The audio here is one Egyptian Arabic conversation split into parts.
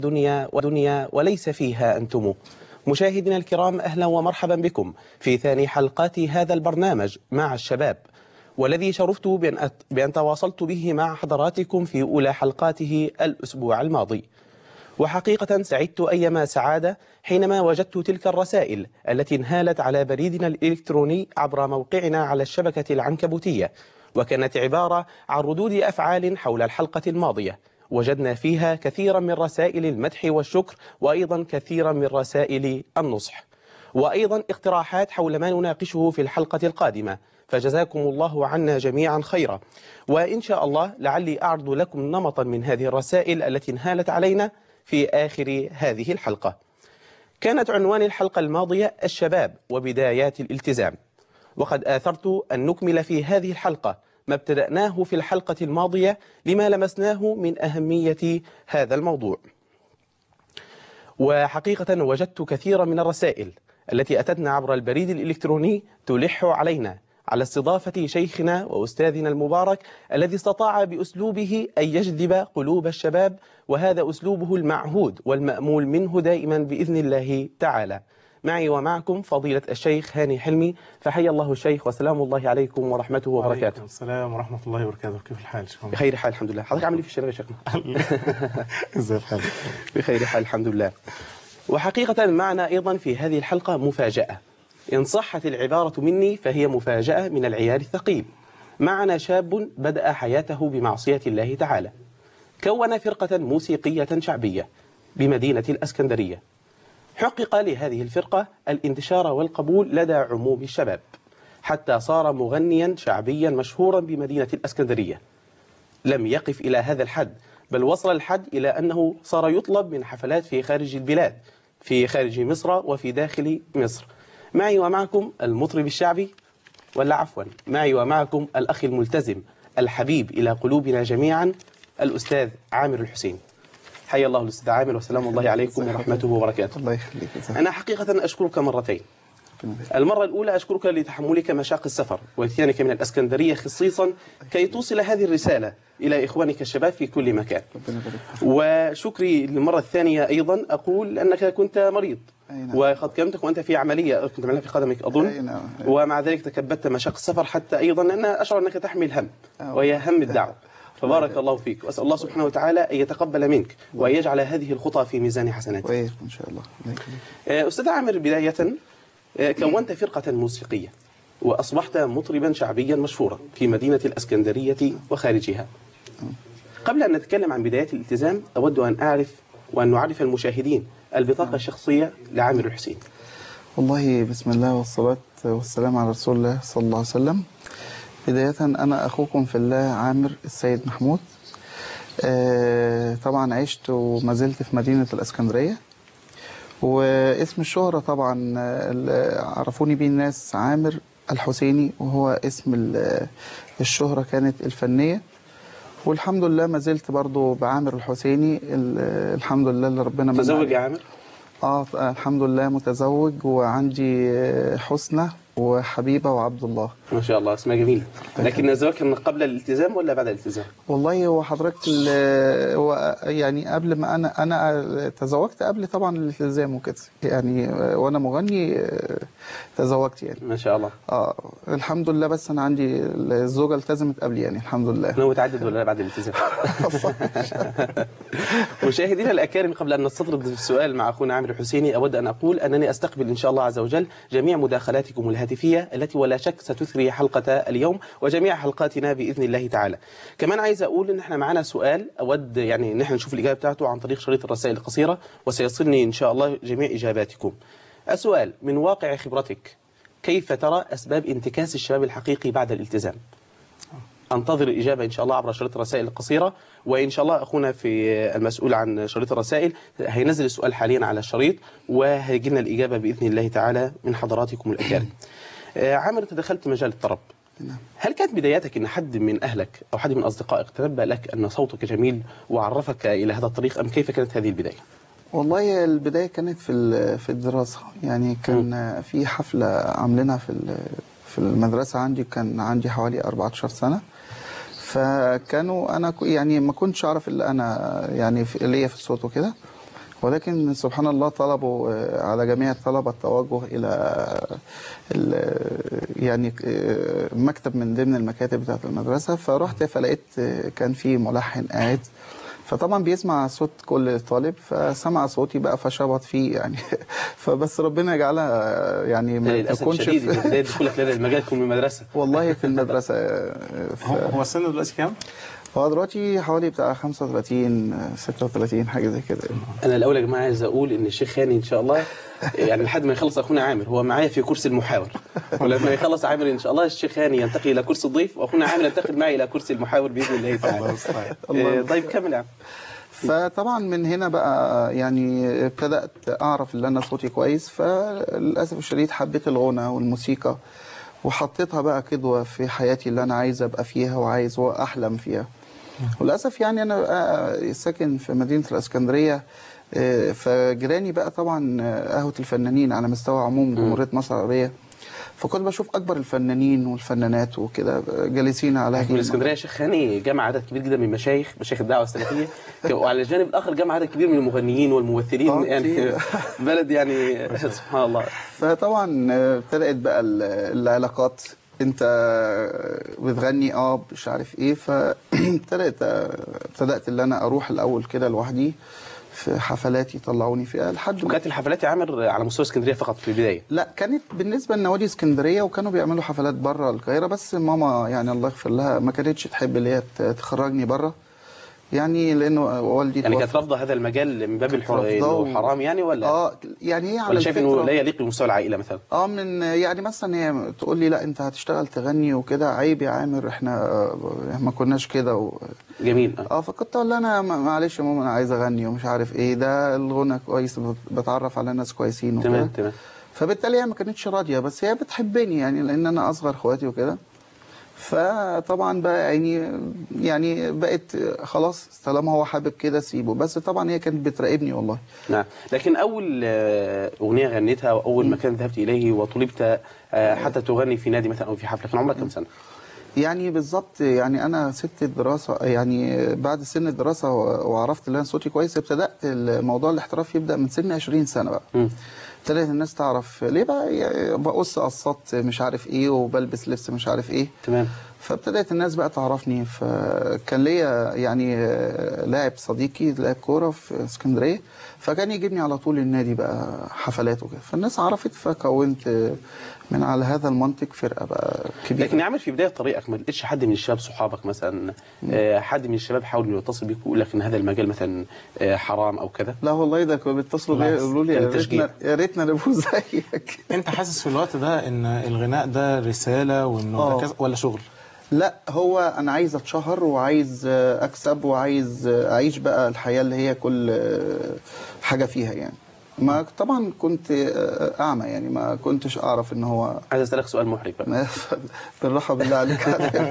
دنيا ودنيا وليس فيها أنتم مشاهدينا الكرام أهلا ومرحبا بكم في ثاني حلقات هذا البرنامج مع الشباب والذي شرفت بأن, أت... بأن تواصلت به مع حضراتكم في أولى حلقاته الأسبوع الماضي وحقيقة سعدت أيما سعادة حينما وجدت تلك الرسائل التي انهالت على بريدنا الإلكتروني عبر موقعنا على الشبكة العنكبوتية وكانت عبارة عن ردود أفعال حول الحلقة الماضية وجدنا فيها كثيرا من رسائل المدح والشكر وأيضا كثيرا من رسائل النصح وأيضا اقتراحات حول ما نناقشه في الحلقة القادمة فجزاكم الله عنا جميعا خيرا وإن شاء الله لعلي أعرض لكم نمطا من هذه الرسائل التي انهالت علينا في آخر هذه الحلقة كانت عنوان الحلقة الماضية الشباب وبدايات الالتزام وقد آثرت أن نكمل في هذه الحلقة ما ابتدأناه في الحلقة الماضية لما لمسناه من أهمية هذا الموضوع وحقيقة وجدت كثيرا من الرسائل التي أتتنا عبر البريد الإلكتروني تلح علينا على استضافة شيخنا وأستاذنا المبارك الذي استطاع بأسلوبه أن يجذب قلوب الشباب وهذا أسلوبه المعهود والمأمول منه دائما بإذن الله تعالى معي ومعكم فضيلة الشيخ هاني حلمي فحيا الله الشيخ وسلام الله عليكم ورحمته وبركاته وعليكم السلام ورحمة الله وبركاته كيف الحال شيخ محمد؟ بخير حال الحمد لله حضرتك عامل ايه في الشباب يا شيخنا ازي الحال بخير حال الحمد لله وحقيقة معنا أيضا في هذه الحلقة مفاجأة إن صحت العبارة مني فهي مفاجأة من العيار الثقيل معنا شاب بدأ حياته بمعصية الله تعالى كون فرقة موسيقية شعبية بمدينة الأسكندرية حقق لهذه الفرقة الانتشار والقبول لدى عموم الشباب حتى صار مغنيا شعبيا مشهورا بمدينة الأسكندرية لم يقف إلى هذا الحد بل وصل الحد إلى أنه صار يطلب من حفلات في خارج البلاد في خارج مصر وفي داخل مصر معي ومعكم المطرب الشعبي ولا عفوا معي ومعكم الأخ الملتزم الحبيب إلى قلوبنا جميعا الأستاذ عامر الحسين حيا الله الأستاذ عامر وسلام الله عليكم ورحمته وبركاته الله يخليك جزاك أنا حقيقة أشكرك مرتين الله المرة الأولى أشكرك لتحملك مشاق السفر وإتيانك من الأسكندرية خصيصا كي توصل هذه الرسالة إلى إخوانك الشباب في كل مكان ربنا يبارك فيك وشكري للمرة الثانية أيضا أقول أنك كنت مريض أي نعم. وقد كلمتك وأنت في عملية كنت عملها في قدمك أظن أي نعم. ومع ذلك تكبدت مشاق السفر حتى أيضا أن أشعر أنك تحمل هم آه. وهي هم الدعوة فبارك الله فيك وأسأل الله سبحانه وتعالى أن يتقبل منك وأن يجعل هذه الخطى في ميزان حسناتك وإياكم إن شاء الله الله يخليك آه، أستاذ عامر بداية آه، كونت فرقة موسيقية وأصبحت مطربا شعبيا مشهورا في مدينة الأسكندرية وخارجها قبل أن نتكلم عن بدايات الالتزام أود أن أعرف وأن نعرف المشاهدين البطاقة الشخصية لعامر الحسين والله بسم الله والصلاة والسلام على رسول الله صلى الله عليه وسلم بداية أنا أخوكم في الله عامر السيد محمود آه، طبعا عشت وما زلت في مدينة الإسكندرية واسم الشهرة طبعا آه، اللي عرفوني بيه الناس عامر الحسيني وهو اسم ال- الشهرة كانت الفنية والحمد لله ما زلت برضو بعامر الحسيني ال- الحمد لله اللي ربنا من تزوج عليه. يا عامر اه الحمد لله متزوج وعندي آه، حسنى وحبيبه وعبد الله ما شاء الله اسمها جميلة لكن الزواج كان قبل الالتزام ولا بعد الالتزام والله هو حضرتك ال- هو يعني قبل ما انا انا تزوجت قبل طبعا الالتزام وكده يعني آه، وانا مغني آه، تزوجت يعني ما شاء الله اه الحمد لله بس انا عندي الزوجه التزمت قبلي يعني الحمد لله ناوي تعدد ولا لا بعد الالتزام مشاهدينا الأكارم قبل أن نستطرد في السؤال مع أخونا عامر الحسيني أود أن أقول أنني أستقبل إن شاء الله عز وجل جميع مداخلاتكم الهاتفية التي ولا شك ستثري حلقة اليوم وجميع حلقاتنا بإذن الله تعالى كمان عايز أقول إن إحنا معنا سؤال أود يعني إن إحنا نشوف الإجابة بتاعته عن طريق شريط الرسائل القصيرة وسيصلني إن شاء الله جميع إجاباتكم السؤال من واقع خبرتك كيف ترى أسباب انتكاس الشباب الحقيقي بعد الالتزام انتظر الإجابة إن شاء الله عبر شريط الرسائل القصيرة وإن شاء الله أخونا في المسؤول عن شريط الرسائل هينزل السؤال حاليا على الشريط وهيجي لنا الإجابة بإذن الله تعالى من حضراتكم الأكارم آه، عامر أنت دخلت مجال الطرب نعم. هل كانت بداياتك أن حد من أهلك أو حد من أصدقائك تنبأ لك أن صوتك جميل وعرفك إلى هذا الطريق أم كيف كانت هذه البداية؟ والله البداية كانت في ال- في الدراسة يعني كان في حفلة عاملينها في ال- في المدرسة عندي كان عندي حوالي 14 سنة فكانوا أنا ك- يعني ما كنتش أعرف إلا أنا يعني في- ليا في الصوت وكده ولكن سبحان الله طلبوا آه، على جميع الطلبة التوجه إلى ال- يعني آه، مكتب من ضمن المكاتب بتاعة المدرسة فرحت فلقيت آه، كان في ملحن قاعد فطبعا بيسمع صوت كل طالب فسمع صوتي بقى فشبط فيه يعني فبس ربنا يجعلها آه، يعني ما للاسف تكونش الشديد في ان بدايه دخولك لهذا المجال تكون من المدرسه والله في المدرسة آه، ف- هو هو السن دلوقتي كام؟ هو دلوقتي حوالي بتاع 35 آه، 36 حاجة زي كده انا الاول يا جماعه عايز اقول ان الشيخ هاني ان شاء الله يعني لحد ما يخلص اخونا عامر هو معايا في كرسي المحاور ولما يخلص عامر ان شاء الله الشيخ هاني ينتقل الى كرسي الضيف واخونا عامر ينتقل معي الى كرسي المحاور باذن الله الله تعالى المستعان آه، طيب كمل يا عم فطبعا من هنا بقى يعني ابتدأت أعرف إن أنا صوتي كويس فللأسف الشديد حبيت الغنى والموسيقى وحطيتها بقى قدوة في حياتي اللي أنا عايز أبقى فيها وعايز أحلم فيها وللأسف يعني أنا بقى ساكن في مدينة الإسكندرية آه، فجيراني بقى طبعا آه، قهوة الفنانين على مستوى عموم جمهورية مصر العربية فكنت بشوف أكبر الفنانين والفنانات وكده جالسين على من هذه الاسكندريه يا شيخ هاني جمع عدد كبير جدا من المشايخ مشايخ الدعوه السلفيه وعلى الجانب الاخر جمع عدد كبير من المغنيين والممثلين آه، يعني كتير. بلد يعني سبحان الله فطبعا آه، ابتدأت بقى ال- العلاقات انت بتغني اه مش عارف ايه فابتدأت ابتدأت اللي انا اروح الاول كده لوحدي في حفلات يطلعوني فيها لحد ما وكانت الحفلات يا عامر على مستوى اسكندريه فقط في البدايه لا كانت بالنسبه لنوادي اسكندريه وكانوا بيعملوا حفلات بره القاهره بس ماما يعني الله يغفر لها ما كانتش تحب اللي هي ت- تخرجني بره يعني لانه والدي يعني كانت توفى. رافضه هذا المجال من باب الحر... رافضاه إنه و- حرام يعني ولا اه يعني هي على ولا شايف انه الفطرة. لا يليق بمستوى العائله مثلا اه من يعني مثلا هي تقول لي لا انت هتشتغل تغني وكده عيب يا عامر احنا آه، ما كناش كده و... جميل آه. اه فكنت اقول لها انا ما- معلش يا ماما انا عايز اغني ومش عارف ايه ده الغنى كويس بت- بتعرف على ناس كويسين وكده تمام تمام فبالتالي هي ما كانتش راضيه بس هي بتحبني يعني لان انا اصغر اخواتي وكده فطبعا بقى يعني يعني بقت خلاص طالما هو حابب كده سيبه بس طبعا هي كانت بتراقبني والله نعم لكن اول آه، اغنيه غنيتها واول مكان ذهبت اليه وطلبت آه، حتى تغني في نادي مثلا او في حفله كان عمرك كم سنه؟ يعني بالظبط يعني انا سبت الدراسه يعني بعد سن الدراسه و- وعرفت ان انا صوتي كويس ابتدات الموضوع الاحتراف يبدا من سن 20 سنه بقى مم. ابتدت الناس تعرف ليه بقى يعني بقص قصات مش عارف ايه وبلبس لبس مش عارف ايه تمام فابتدت الناس بقى تعرفني فكان ليا يعني آه، لاعب صديقي لاعب كوره في اسكندريه فكان يجيبني على طول النادي بقى حفلات وكده فالناس عرفت فكونت آه، من على هذا المنطق فرقه بقى كبيره لكن يا عامر في بدايه طريقك ما لقيتش حد من الشباب صحابك مثلا آه، حد من الشباب حاول انه يتصل بيك ويقول لك ان هذا المجال مثلا آه، حرام او كذا لا والله ده كانوا بيتصلوا بيا بالعكس، يقولوا لي يا كان تشجيع. ريتنا يا ريتنا نبقوا زيك انت حاسس في الوقت ده ان الغناء ده رساله وانه ده آه. كذا ولا شغل؟ لا هو انا عايز اتشهر وعايز آه، اكسب وعايز آه، اعيش بقى الحياه اللي هي كل آه، حاجه فيها يعني ما طبعا كنت آه، اعمى يعني ما كنتش اعرف ان هو عايز اسالك سؤال محرج بقى ما- بالراحه بالله عليك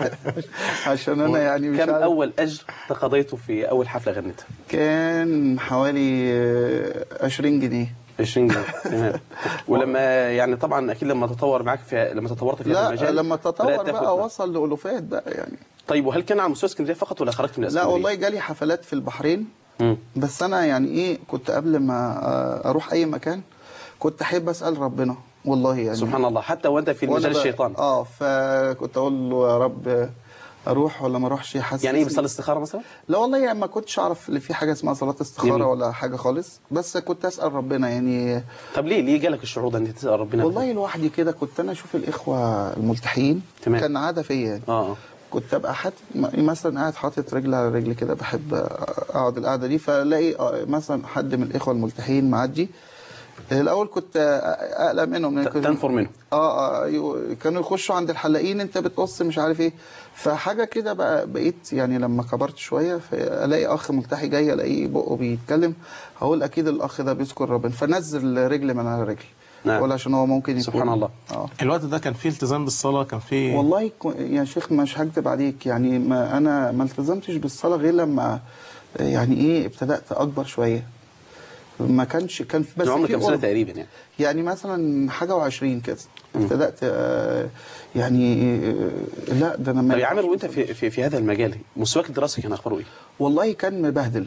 عشان انا يعني مش كم عارف. اول اجر تقاضيته في اول حفله غنيتها؟ كان حوالي آه، 20 جنيه 20 جنيه تمام ولما يعني طبعا اكيد لما تطور معاك في لما تطورت في هذا لا المجال لما تطور بدأت تاخد- بقى وصل لالوفات بقى يعني طيب وهل كان على مستوى اسكندريه فقط ولا خرجت من لا اسكندريه؟ والله جالي حفلات في البحرين مم. بس انا يعني ايه كنت قبل ما آه، اروح اي مكان كنت احب اسال ربنا والله يعني سبحان الله حتى وانت في وأنا مجال ب- الشيطان اه فكنت اقول له يا رب اروح ولا ما اروحش حاسس يعني ايه بتصلي استخاره مثلا؟ لا والله يعني ما كنتش اعرف اللي في حاجه اسمها صلاه استخاره جميل. ولا حاجه خالص بس كنت اسال ربنا يعني طب ليه ليه جالك الشعور ده ان انت تسال ربنا والله لوحدي كده كنت انا اشوف الاخوه الملتحيين تمام. كان عاده فيا يعني اه اه كنت ابقى حاطط مثلا قاعد حاطط رجل على رجل كده بحب اقعد القعده دي فالاقي آه، مثلا حد من الاخوه الملتحيين معدي الاول كنت اقلق منهم لأن ت- كنت- تنفر منه اه, آه يو- كانوا يخشوا عند الحلاقين انت بتقص مش عارف ايه فحاجه كده بقى بقيت يعني لما كبرت شويه فالاقي اخ ملتحي جاي الاقيه بقه بيتكلم هقول اكيد الاخ ده بيذكر ربنا فنزل رجل من على رجل نعم. ولا عشان هو ممكن يكون سبحان الله. اه الوقت ده كان فيه التزام بالصلاه كان فيه والله كو- يا شيخ مش هكذب عليك يعني ما انا ما التزمتش بالصلاه غير لما يعني ايه ابتدات اكبر شويه ما كانش كان في- بس بس عمرك في كم سنه قرب. تقريبا يعني يعني مثلا حاجه وعشرين كده ابتدات آه، يعني آه، لا ده انا ما طب يا عامر ينفعش وانت في, في في هذا المجال مستواك الدراسي كان اخباره ايه؟ والله كان مبهدل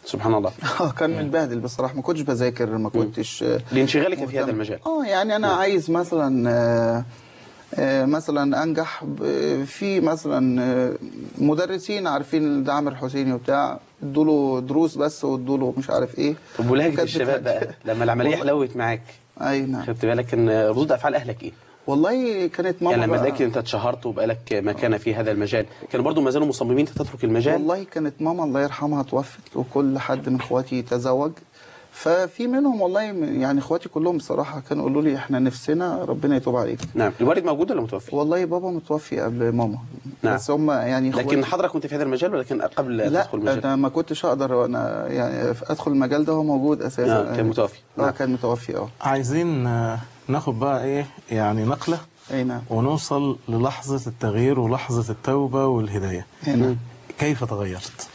سبحان الله اه كان متبهدل بصراحه ما كنتش بذاكر ما كنتش آه، لانشغالك في هذا مهتم. المجال اه يعني انا عايز مثلا آه، آه، مثلا انجح ب- في مثلا آه، مدرسين عارفين ده عامر حسيني وبتاع ادوا له دروس بس وادوا له مش عارف ايه طب ولهجة كانت الشباب بتاعت- بقى لما العملية والله- حلوت معاك اي نعم خدت بالك ان ردود افعال اهلك ايه؟ والله كانت ماما يعني لما بقى- تلاقي انت اتشهرت وبقالك مكانه في هذا المجال كانوا برضو ما زالوا مصممين انت تترك المجال والله كانت ماما الله يرحمها توفت وكل حد من اخواتي تزوج ففي منهم والله يعني اخواتي كلهم بصراحه كانوا يقولوا لي احنا نفسنا ربنا يتوب عليك نعم الوالد موجود ولا متوفي؟ والله بابا متوفي قبل ماما نعم. بس هم يعني لكن اخواتي- حضرتك كنت في هذا المجال ولكن قبل لا تدخل المجال انا ما كنتش اقدر وانا يعني ادخل المجال ده هو موجود اساسا آه، كان متوفي. اه نعم. كان متوفي اه عايزين آه، ناخد بقى ايه يعني نقله اي نعم ونوصل للحظه التغيير ولحظه التوبه والهدايه اي نعم كيف تغيرت؟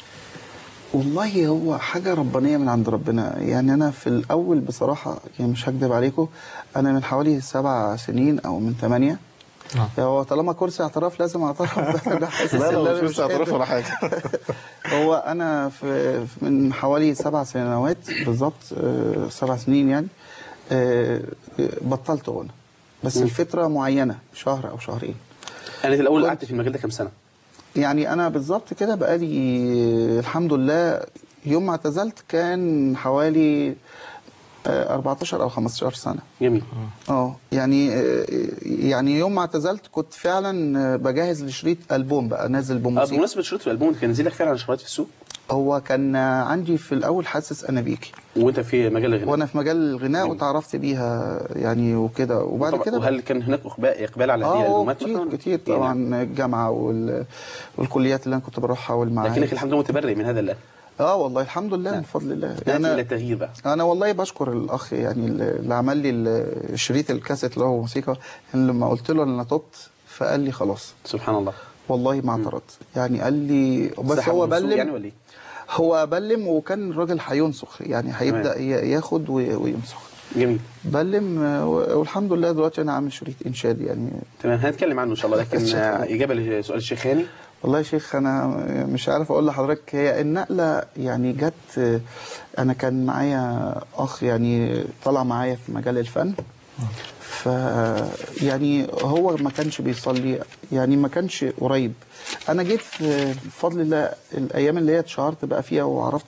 والله هو حاجة ربانية من عند ربنا يعني أنا في الأول بصراحة يعني مش هكدب عليكم أنا من حوالي سبع سنين أو من ثمانية نعم. هو طالما كرسي اعتراف لازم اعترف أنا حاسس لا إن لا أنا مش اعتراف قادر. ولا حاجه هو أنا في في- من حوالي سبع سنوات بالظبط آه، سبع سنين يعني آه، بطلت غنى بس الفترة معينة شهر أو شهرين انا الاول كنت- قعدت في المجال ده كام سنه؟ يعني انا بالظبط كده بقالي الحمد لله يوم ما اعتزلت كان حوالي آه، 14 او 15 سنه جميل اه يعني آه، يعني يوم ما اعتزلت كنت فعلا آه، بجهز لشريط البوم بقى نازل آه، بموسيقى بمناسبه شريط الالبوم كان نزل لك فعلا شرايط في السوق هو كان آه، عندي في الاول حاسس انا بيكي وانت في مجال الغناء وانا في مجال الغناء وتعرفت بيها يعني وكده وبعد طبعا- كده وهل كان هناك اقبال اقبال على هذه اه الالبومات كتير مثلا؟ كتير إيه، نعم. طبعا الجامعه وال... والكليات اللي انا كنت بروحها والمعاهد لكنك الحمد لله متبرئ من هذا الأهل اه والله الحمد لله من فضل الله نأتي الى التغيير بقى انا والله بشكر الاخ يعني اللي عمل لي الشريط الكاسيت اللي هو موسيقى إن لما قلت له انا تبت فقال لي خلاص سبحان الله والله ما اعترضت يعني قال لي بس سحب هو من السوق بلم يعني ولا ايه؟ هو بلم وكان الراجل هينسخ يعني هيبدا ي- ياخد وي- وينسخ جميل بلم آه، والحمد لله دلوقتي انا عامل شريط انشاد يعني تمام هنتكلم عنه ان شاء الله لكن شكراً. آه، اجابه لسؤال الشيخ هاني والله يا شيخ انا مش عارف اقول لحضرتك هي النقله يعني جت انا كان معايا اخ يعني طلع معايا في مجال الفن ف يعني هو ما كانش بيصلي يعني ما كانش قريب انا جيت في بفضل الله الايام اللي هي اتشهرت بقى فيها وعرفت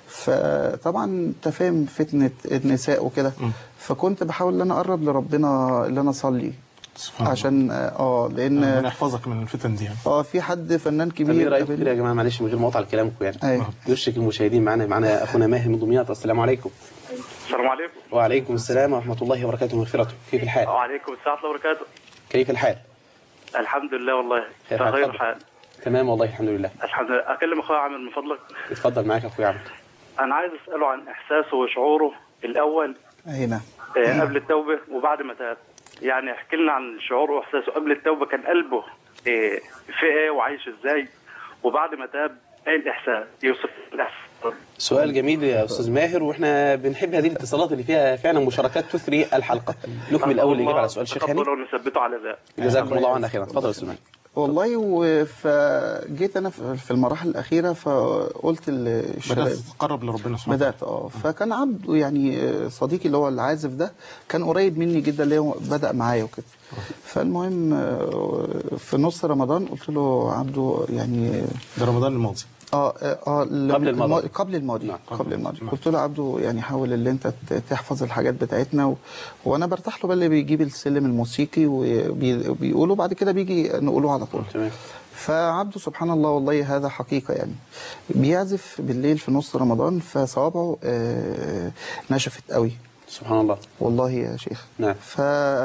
فطبعا انت فاهم فتنه النساء وكده فكنت بحاول ان انا اقرب لربنا اللي انا اصلي سبحان الله. عشان اه لان ربنا يحفظك من الفتن دي يعني. اه في حد فنان طب ايه كبير رايكم قابلني. كده يا جماعه معلش من غير مقاطعه لكلامكم يعني أيوة. نشرك المشاهدين معنا معنا اخونا ماهر من دمياط السلام عليكم السلام عليكم وعليكم السلام ورحمه الله وبركاته ومغفرته كيف الحال؟ وعليكم السلام ورحمة الله وبركاته كيف الحال؟ الحمد لله والله خير حال، تغير اتفضل. حال تمام والله الحمد لله الحمد لله أكلم أخويا عامر من فضلك اتفضل معاك اخويا عمرو أنا عايز أسأله عن إحساسه وشعوره الأول هنا آه، قبل التوبة وبعد ما تاب يعني احكي لنا عن شعوره وإحساسه قبل التوبة كان قلبه آه، في إيه وعايش إزاي وبعد ما تاب إيه الإحساس يوصف الإحساس سؤال جميل يا استاذ ماهر واحنا بنحب هذه الاتصالات اللي فيها فعلا مشاركات تثري الحلقه نكمل الاول الاجابه على سؤال الشيخ هاني تقبله ونثبته على ذلك جزاكم الله عنا خيرا اتفضل يا استاذ ماهر والله و- فجيت انا في في المراحل الاخيره فقلت للشباب بدات تقرب لربنا سبحانه وتعالى. بدات اه فكان عبده يعني صديقي اللي هو العازف ده كان قريب مني جدا اللي هو بدا معايا وكده فالمهم آه، في نص رمضان قلت له عبده يعني ده رمضان الماضي اه اه ال- قبل الماضي. الم- قبل الماضي نعم. قبل الماضي نعم. قلت له عبده يعني حاول اللي انت ت- تحفظ الحاجات بتاعتنا و... وانا برتاح له بقى اللي بيجيب السلم الموسيقي وبيقوله بعد كده بيجي نقوله على طول تمام فعبده سبحان الله والله هذا حقيقة يعني بيعزف بالليل في نص رمضان فصوابعه آه، نشفت قوي سبحان الله والله يا شيخ نعم. ف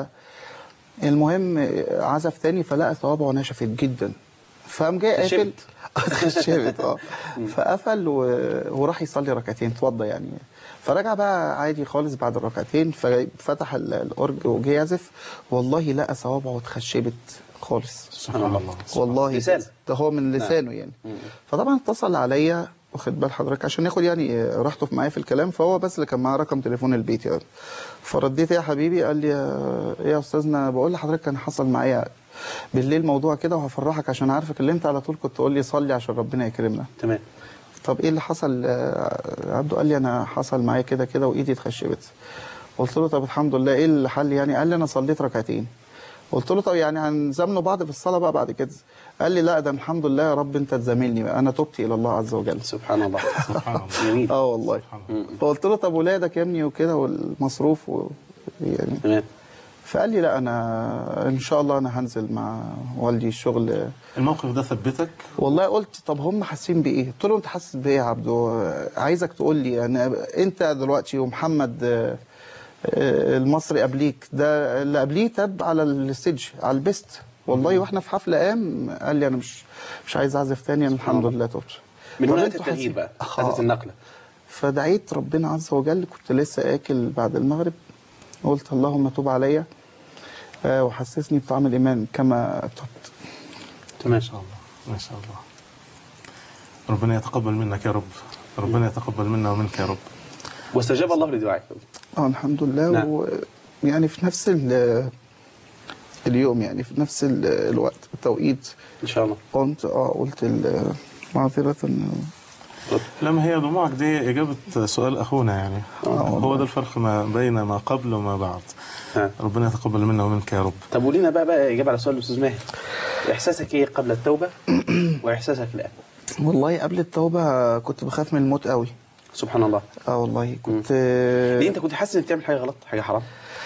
المهم آه، عزف تاني فلقى صوابعه نشفت جدا فقام جاي قافل خشبت اه فقفل و... وراح يصلي ركعتين اتوضى يعني فرجع بقى عادي خالص بعد الركعتين ففتح ال- الاورج وجه يعزف والله لقى صوابعه اتخشبت خالص سبحان الله والله لسان. ده هو من لسانه يعني فطبعا اتصل عليا واخد بال حضرتك عشان ياخد يعني راحته في معايا في الكلام فهو بس اللي كان معاه رقم تليفون البيت يعني فرديت يا حبيبي قال لي يا- ايه يا استاذنا بقول لحضرتك كان حصل معايا بالليل موضوع كده وهفرحك عشان عارفك اللي انت على طول كنت تقول لي صلي عشان ربنا يكرمنا تمام طب ايه اللي حصل آه، عبده قال لي انا حصل معايا كده كده وايدي اتخشبت قلت له طب الحمد لله ايه الحل يعني قال لي انا صليت ركعتين قلت له طب يعني هنزامنوا بعض في الصلاه بقى بعد كده قال لي لا ده الحمد لله يا رب انت تزاملني بقى انا تبت الى الله عز وجل سبحان الله سبحان الله جميل اه والله سبحان الله فقلت له طب ولادك يا ابني وكده والمصروف و... يعني تمام فقال لي لا انا ان شاء الله انا هنزل مع والدي الشغل الموقف ده ثبتك والله قلت طب هم حاسين بايه؟ قلت له انت حاسس بايه يا عبدو؟ عايزك تقول لي انا انت دلوقتي ومحمد آه، آه، المصري قبليك ده اللي قبليه تاب على الستيج على البيست والله واحنا في حفله قام قال لي انا مش مش عايز اعزف تاني انا الحمد لله تبت من طب هنا انتوا التغيير حاسين- بقى آه. هذه النقله فدعيت ربنا عز وجل كنت لسه اكل بعد المغرب قلت اللهم تب عليا آه، وحسسني بطعم الايمان كما تبت تمام ما شاء الله ما شاء الله ربنا يتقبل منك يا رب ربنا يتقبل منا ومنك يا رب واستجاب الله لدعائك اه الحمد لله نعم. و يعني في نفس ال- اليوم يعني في نفس ال- الوقت التوقيت ان شاء الله قمت اه قلت ال- معذرة لما هي دموعك دي إجابة سؤال أخونا يعني هو ده الفرق ما بين ما قبل وما بعد نعم. ربنا يتقبل منا ومنك يا رب طب ولينا بقى بقى اجابه على سؤال الاستاذ ماهر احساسك ايه قبل التوبه واحساسك الان والله قبل التوبة كنت بخاف من الموت قوي سبحان الله اه والله كنت ليه انت كنت حاسس انك بتعمل حاجه غلط حاجه حرام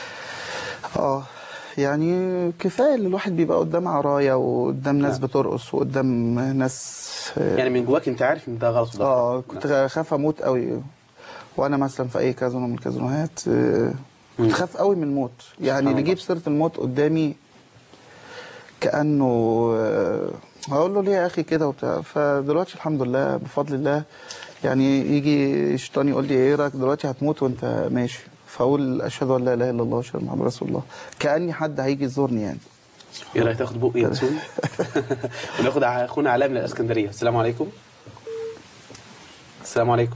اه يعني كفايه اللي الواحد بيبقى قدام عرايا وقدام ناس نعم. بترقص وقدام ناس آه، يعني من جواك انت عارف ان ده غلط وده اه غلط. كنت خاف اموت قوي وانا مثلا في اي كازينو من الكازينوهات آه، مم. كنت خاف قوي من الموت يعني سبحان اللي الله. يجيب سيره الموت قدامي كانه آه، هقول له ليه يا اخي كده وبتاع فدلوقتي الحمد لله بفضل الله يعني يجي شيطان يقول لي ايه رايك دلوقتي هتموت وانت ماشي فاقول اشهد ان لا اله الا الله واشهد ان محمد رسول الله كاني حد هيجي يزورني يعني ايه رايك تاخد بقي ينسون وناخد اخونا علاء من الاسكندريه السلام عليكم السلام عليكم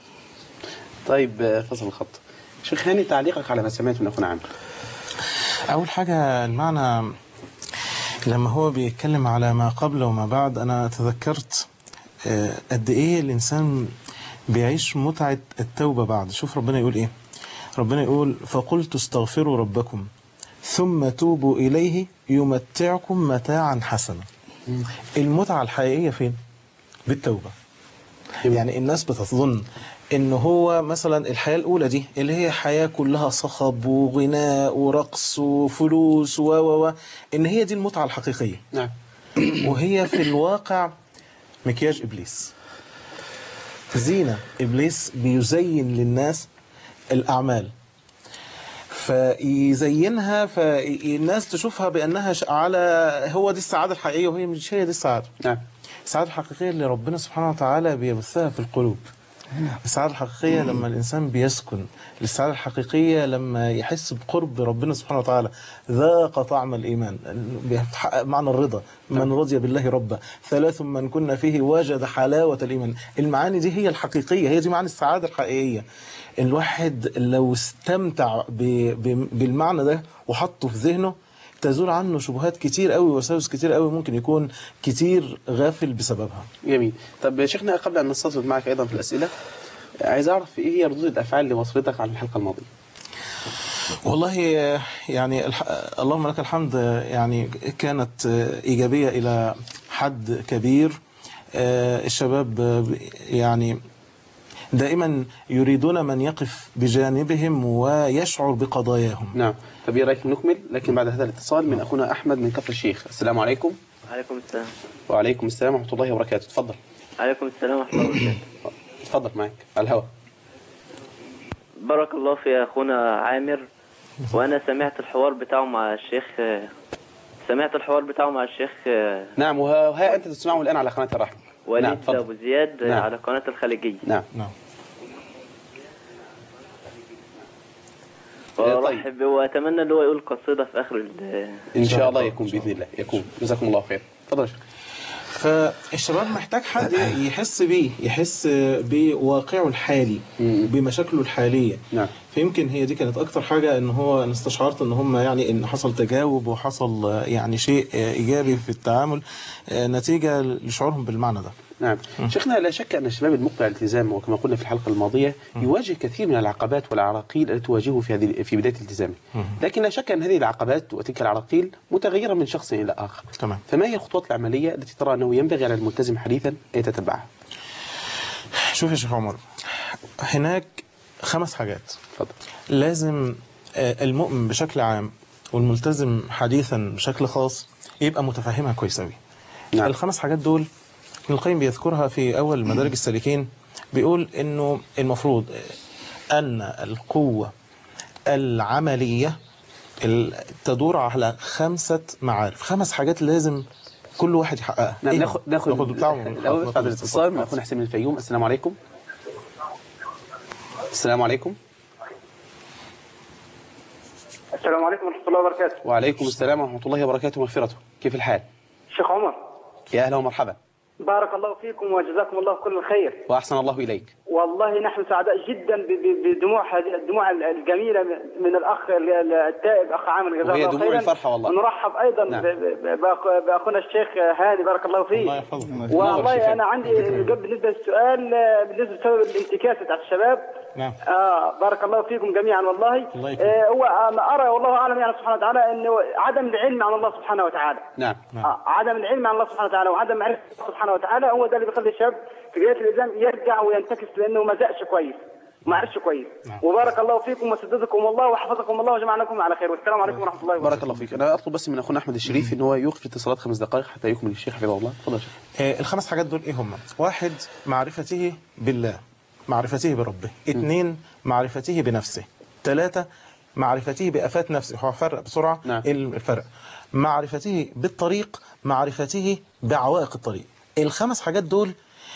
طيب آه، فصل الخط شيخ هاني تعليقك على ما سمعت من اخونا عامر أول حاجة المعنى لما هو بيتكلم على ما قبل وما بعد أنا تذكرت آه، قد إيه الإنسان بيعيش متعة التوبة بعد شوف ربنا يقول إيه ربنا يقول فقلت استغفروا ربكم ثم توبوا إليه يمتعكم متاعا حسنا المتعة الحقيقية فين؟ بالتوبة يعني الناس بتظن ان هو مثلا الحياه الاولى دي اللي هي حياه كلها صخب وغناء ورقص وفلوس و و و ان هي دي المتعه الحقيقيه نعم وهي في الواقع مكياج ابليس زينه ابليس بيزين للناس الاعمال فيزينها فالناس تشوفها بانها ش- على هو دي السعاده الحقيقيه وهي مش هي دي السعاده نعم السعادة الحقيقية اللي ربنا سبحانه وتعالى بيبثها في القلوب السعادة الحقيقية لما الإنسان بيسكن السعادة الحقيقية لما يحس بقرب ربنا سبحانه وتعالى ذاق طعم الإيمان بيحقق معنى الرضا من رضي بالله ربا ثلاث من كنا فيه وجد حلاوة الإيمان المعاني دي هي الحقيقية هي دي معنى السعادة الحقيقية الواحد لو استمتع ب- ب- بالمعنى ده وحطه في ذهنه تزول عنه شبهات كتير قوي وساوس كتير قوي ممكن يكون كتير غافل بسببها جميل طب يا شيخنا قبل ان نستطرد معك ايضا في الاسئله عايز اعرف ايه هي ردود الافعال اللي وصلتك عن الحلقه الماضيه والله يعني الح... اللهم لك الحمد يعني كانت إيجابية إلى حد كبير آه، الشباب آه، يعني دائما يريدون من يقف بجانبهم ويشعر بقضاياهم نعم طب ايه رايك نكمل لكن بعد هذا الاتصال من اخونا احمد من كفر الشيخ السلام عليكم عليكم السلام وعليكم السلام ورحمه الله وبركاته اتفضل عليكم السلام ورحمة الله وبركاته اتفضل معاك على الهواء بارك الله في أخونا عامر وأنا سمعت الحوار بتاعه مع الشيخ سمعت الحوار بتاعه مع الشيخ نعم وها وها انت تسمعه الان على قناه الرحمه نعم وليد اتفضل أبو زياد نعم. على قناة الخليجية نعم نعم وأرحب وأتمنى إن هو يقول قصيدة في آخر ال- ان شاء الله الله، يكون إن شاء باذن الله يكون جزاكم الله خير اتفضل يا شيخ فالشباب محتاج حد يحس بيه يحس بواقعه الحالي مم. بمشاكله الحالية نعم. فيمكن هي دي كانت أكتر حاجة إن هو أنا استشعرت إن هم يعني إن حصل تجاوب وحصل آه، يعني شيء آه، إيجابي في التعامل آه، نتيجة لشعورهم بالمعنى ده نعم شيخنا لا شك أن الشباب المقبل على الالتزام وكما قلنا في الحلقة الماضية يواجه كثير من العقبات والعراقيل التي تواجهه في هذه في بداية التزامه لكن لا شك أن هذه العقبات وتلك العراقيل متغيرة من شخص إلى آخر تمام. فما هي الخطوات العملية التي ترى أنه ينبغي على الملتزم حديثا أن يتتبعها شوف يا شيخ عمر هناك خمس حاجات تفضل لازم آه، المؤمن بشكل عام والملتزم حديثا بشكل خاص يبقى متفهمها كويس قوي نعم. الخمس حاجات دول ابن القيم بيذكرها في اول مدارج السالكين بيقول انه المفروض آه، ان القوه العمليه ال- تدور على خمسه معارف خمس حاجات لازم كل واحد يحققها نعم إيه ناخذ ناخذ ناخد بتاعهم الأول بعد الاتصال مع أخونا حسين من الفيوم السلام عليكم السلام عليكم السلام عليكم ورحمة الله وبركاته وعليكم السلام ورحمة الله وبركاته ومغفرته كيف الحال؟ شيخ عمر يا أهلا ومرحبا بارك الله فيكم وجزاكم الله كل الخير وأحسن الله إليك والله نحن سعداء جدا ب- ب- بدموع هذه الدموع الجميلة من الأخ ال- التائب أخ عامر جزاه وهي الله دموع خيرا الفرحة والله. ونرحب أيضا نعم. ب- ب- بأخ- بأخونا الشيخ هاني بارك الله فيه الله يحفظك نور والله شفاء. أنا عندي بالنسبة للسؤال آه، بالنسبة لسبب الانتكاسة بتاعت الشباب نعم آه بارك الله فيكم جميعا والله الله يكرمك. آه هو أنا أرى والله أعلم يعني سبحانه وتعالى أنه عدم العلم عن الله سبحانه وتعالى نعم آه، عدم العلم عن الله سبحانه وتعالى وعدم معرفه الله سبحانه وتعالى هو ده اللي بيخلي الشاب في بدايه الالزام يرجع وينتكس لانه ما زقش كويس ما عرفش كويس وبارك الله فيكم وسددكم الله وحفظكم الله وجمعناكم على خير والسلام عليكم ورحمه الله وبركاته بارك الله فيك أنا أطلب بس من أخونا أحمد الشريف إن هو يوقف الاتصالات خمس دقائق حتى يكمل الشيخ حفظه الله تفضل يا شيخ آه، الخمس حاجات دول ايه هم واحد معرفته بالله معرفته بربه اثنين معرفته بنفسه ثلاثة معرفته بآفات نفسه هو فرق بسرعة نعم. ايه الفرق معرفته بالطريق معرفته بعوائق الطريق الخمس حاجات دول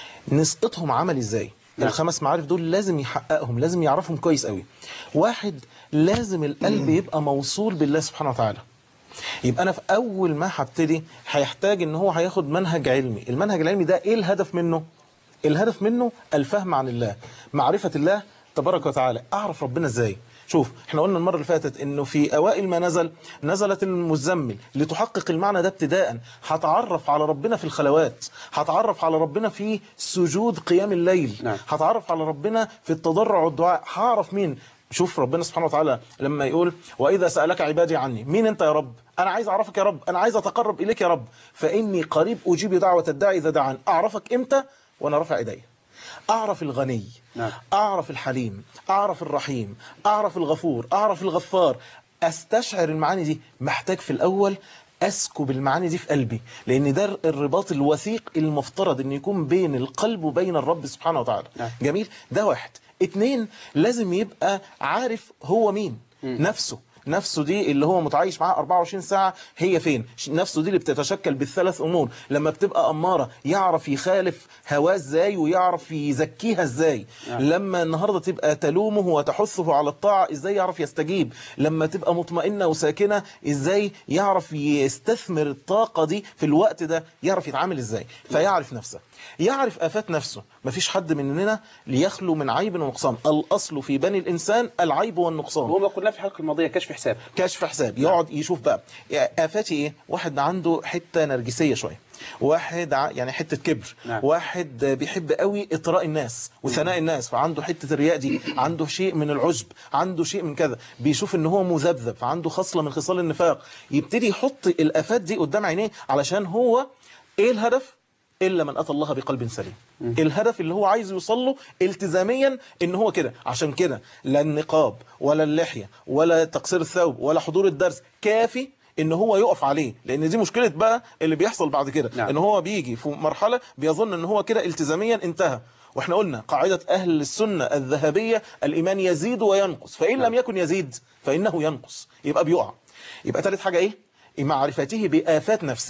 نسقطهم عملي ازاي نعم. الخمس معارف دول لازم يحققهم لازم يعرفهم كويس قوي واحد لازم القلب يبقى موصول بالله سبحانه وتعالى يبقى انا في اول ما هبتدي هيحتاج ان هو هياخد منهج علمي المنهج العلمي ده ايه الهدف منه الهدف منه الفهم عن الله معرفة الله تبارك وتعالى اعرف ربنا ازاي شوف احنا قلنا المرة اللي فاتت انه في اوائل ما نزل نزلت المزمل لتحقق المعنى ده ابتداء هتعرف على ربنا في الخلوات هتعرف على ربنا في سجود قيام الليل نعم. هتعرف على ربنا في التضرع والدعاء هعرف مين شوف ربنا سبحانه وتعالى لما يقول وإذا سألك عبادي عني مين أنت يا رب أنا عايز أعرفك يا رب أنا عايز أتقرب إليك يا رب فإني قريب أجيب دعوة الداعي إذا دعان أعرفك إمتى وأنا رافع إيدي أعرف الغني نعم. أعرف الحليم أعرف الرحيم أعرف الغفور أعرف الغفار أستشعر المعاني دي محتاج في الأول أسكب المعاني دي في قلبي لأن ده الرباط الوثيق المفترض أن يكون بين القلب وبين الرب سبحانه وتعالى نعم. جميل ده واحد اتنين لازم يبقى عارف هو مين نفسه نفسه دي اللي هو متعايش معاها 24 ساعة هي فين ش- نفسه دي اللي بتتشكل بالثلاث أمور لما بتبقى أمارة يعرف يخالف هواه ازاي ويعرف يزكيها ازاي لما النهاردة تبقى تلومه وتحثه على الطاعة ازاي يعرف يستجيب لما تبقى مطمئنة وساكنة ازاي يعرف يستثمر الطاقة دي في الوقت ده يعرف يتعامل ازاي فيعرف نفسه يعرف آفات نفسه مفيش حد مننا ليخلو من عيب ونقصان الأصل في بني الإنسان العيب والنقصان وهو ما قلنا في الحلقة الماضية كشف حساب كشف حساب يقعد يشوف بقى آفاتي إيه واحد عنده حتة نرجسية شوية واحد ع- يعني حتة كبر نعم. واحد بيحب قوي إطراء الناس وثناء الناس فعنده حتة الرياء دي عنده شيء من العجب عنده شيء من كذا بيشوف ان هو مذبذب فعنده خصلة من خصال النفاق يبتدي يحط الآفات دي قدام عينيه علشان هو ايه الهدف الا من اتى الله بقلب سليم الهدف اللي هو عايز يوصل له التزاميا ان هو كده عشان كده لا النقاب ولا اللحيه ولا تقصير الثوب ولا حضور الدرس كافي ان هو يقف عليه لان دي مشكله بقى اللي بيحصل بعد كده نعم. ان هو بيجي في مرحله بيظن ان هو كده التزاميا انتهى واحنا قلنا قاعده اهل السنه الذهبيه الايمان يزيد وينقص فان لم يكن يزيد فانه ينقص يبقى بيقع يبقى ثالث حاجه ايه معرفته بافات نفسه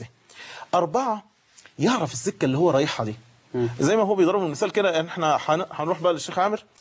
اربعه يعرف السكه اللي هو رايحها دي زي ما هو بيضرب المثال كده ان احنا هن- هنروح بقى للشيخ عامر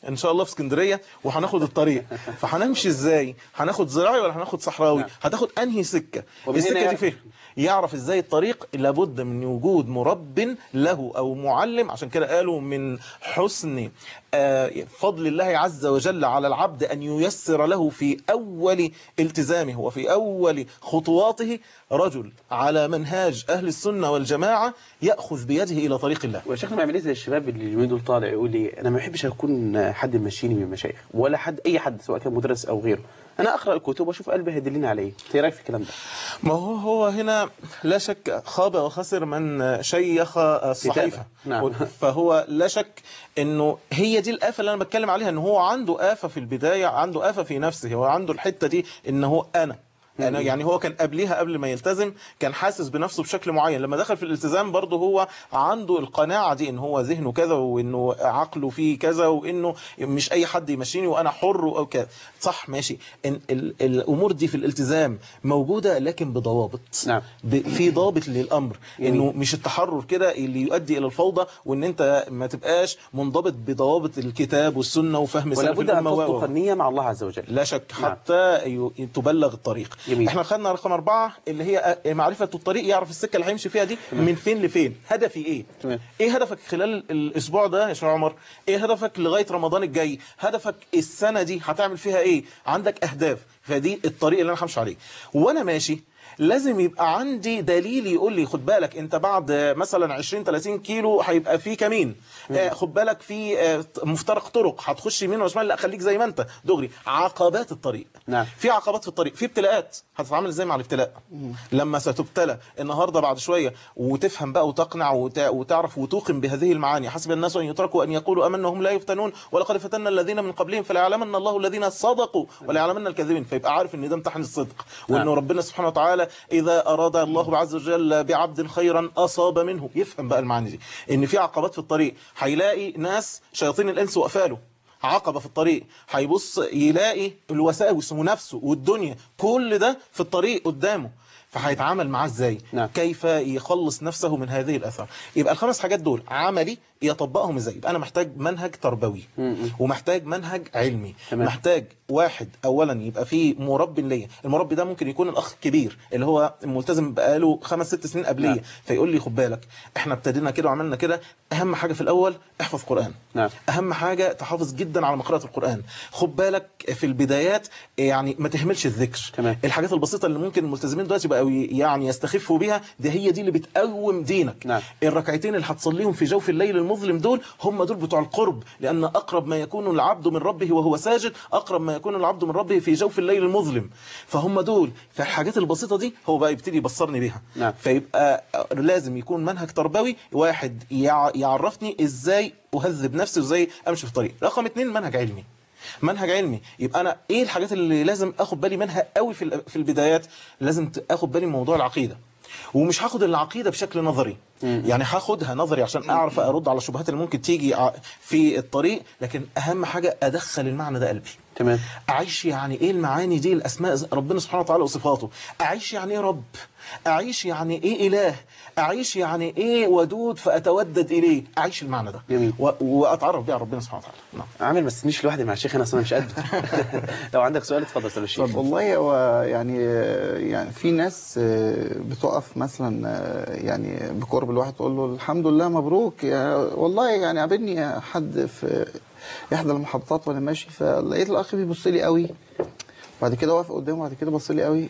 ان شاء الله في اسكندريه وهناخد الطريق فهنمشي ازاي هناخد زراعي ولا هناخد صحراوي هتاخد انهي سكه ومن هنا السكه يع- دي فين يعرف ازاي الطريق لابد من وجود مرب له او معلم عشان كده قالوا من حسن آه، فضل الله عز وجل على العبد ان ييسر له في اول التزامه وفي اول خطواته رجل على منهاج اهل السنه والجماعه ياخذ بيده الى طريق الله وشيخنا ما يعمل ايه زي الشباب اللي اليومين دول طالع يقول لي انا ما بحبش اكون حد ماشيني من المشايخ ولا حد اي حد سواء كان مدرس او غيره انا اقرا الكتب واشوف قلبي هيدلني على ايه إنت ايه رايك في الكلام ده ما هو هو هنا لا شك خاب وخسر من شيخ الصحيفة نعم. فهو لا شك انه هي دي الآفة اللي انا بتكلم عليها ان هو عنده آفة في البداية عنده آفة في نفسه هو عنده الحتة دي ان هو انا أنا يعني هو كان قبليها قبل ما يلتزم كان حاسس بنفسه بشكل معين لما دخل في الالتزام برضه هو عنده القناعة دي ان هو ذهنه كذا وانه عقله فيه كذا وانه مش اي حد يمشيني وانا حر او كذا صح ماشي إن ال الامور دي في الالتزام موجودة لكن بضوابط نعم. ب- في ضابط للامر جميل. انه مش التحرر كده اللي يؤدي الى الفوضى وان انت ما تبقاش منضبط بضوابط الكتاب والسنه وفهم ولا سلف بد ان الامه و- تصدق و- النيه مع الله عز وجل لا شك نعم. حتى ي- تبلغ الطريق جميل. احنا خدنا رقم أربعة اللي هي معرفة الطريق يعرف السكة اللي هيمشي فيها دي من فين لفين هدفي ايه تمام. ايه هدفك خلال الاسبوع ده يا شيخ عمر ايه هدفك لغاية رمضان الجاي هدفك السنة دي هتعمل فيها ايه عندك اهداف فدي الطريق اللي انا همشي عليه وانا ماشي لازم يبقى عندي دليل يقول لي خد بالك انت بعد مثلا 20 30 كيلو هيبقى في كمين آه، خد بالك في آه، مفترق طرق هتخش يمين ولا شمال لا خليك زي ما انت دغري عقبات الطريق نعم. في عقبات في الطريق في ابتلاءات هتتعامل ازاي مع الابتلاء لما ستبتلى النهارده بعد شويه وتفهم بقى وتقنع وت... وتعرف وتوقن بهذه المعاني حسب الناس ان يتركوا ان يقولوا امنا هم لا يفتنون ولقد فتنا الذين من قبلهم فليعلمن الله الذين صدقوا وليعلمن الكاذبين فيبقى عارف ان ده امتحان الصدق وانه نعم. ربنا سبحانه وتعالى اذا اراد الله عز وجل بعبد خيرا اصاب منه يفهم بقى المعاني دي ان في عقبات في الطريق هيلاقي ناس شياطين الانس واقفاله عقبة في الطريق هيبص يلاقي الوساوس ونفسه والدنيا كل ده في الطريق قدامه فهيتعامل معاه ازاي نعم. كيف يخلص نفسه من هذه الاثار يبقى الخمس حاجات دول عملي يطبقهم ازاي يبقى انا محتاج منهج تربوي ومحتاج منهج علمي تمام. محتاج واحد اولا يبقى فيه مربي ليا المربي ده ممكن يكون الاخ الكبير اللي هو ملتزم بقاله خمس ست سنين قبليه نعم. فيقول لي خد بالك احنا ابتدينا كده وعملنا كده اهم حاجه في الاول احفظ قران نعم. اهم حاجه تحافظ جدا على مقراءه القران خد بالك في البدايات يعني ما تهملش الذكر تمام. الحاجات البسيطه اللي ممكن الملتزمين دلوقتي بقوا يعني يستخفوا بيها دي هي دي اللي بتقوم دينك نعم. الركعتين اللي هتصليهم في جوف الليل المظلم دول هم دول بتوع القرب لان اقرب ما يكون العبد من ربه وهو ساجد اقرب ما يكون العبد من ربه في جوف الليل المظلم فهم دول فالحاجات البسيطه دي هو بقى يبتدي يبصرني بيها نعم. فيبقى لازم يكون منهج تربوي واحد يع- يعرفني ازاي اهذب نفسي وازاي امشي في الطريق رقم اتنين منهج علمي منهج علمي يبقى انا ايه الحاجات اللي لازم اخد بالي منها قوي في ال- في البدايات لازم ت- اخد بالي من موضوع العقيده ومش هاخد العقيده بشكل نظري يعني هاخدها نظري عشان اعرف ارد على الشبهات اللي ممكن تيجي ع- في الطريق لكن اهم حاجه ادخل المعنى ده قلبي تمام اعيش يعني ايه المعاني دي الاسماء ربنا سبحانه وتعالى وصفاته اعيش يعني ايه رب اعيش يعني ايه اله اعيش يعني ايه ودود فاتودد اليه اعيش المعنى ده جميل. و... واتعرف بيه على ربنا سبحانه وتعالى نعم عامل ما تستنيش لوحدي مع الشيخ انا اصلا مش قده لو عندك سؤال اتفضل استاذ الشيخ والله هو يعني يعني في ناس آه، بتقف مثلا آه، يعني بقرب الواحد تقول له الحمد لله مبروك يا والله يعني قابلني حد في احدى المحطات وانا ماشي فلقيت الاخ بيبص لي قوي بعد كده واقف قدامه بعد كده بص لي قوي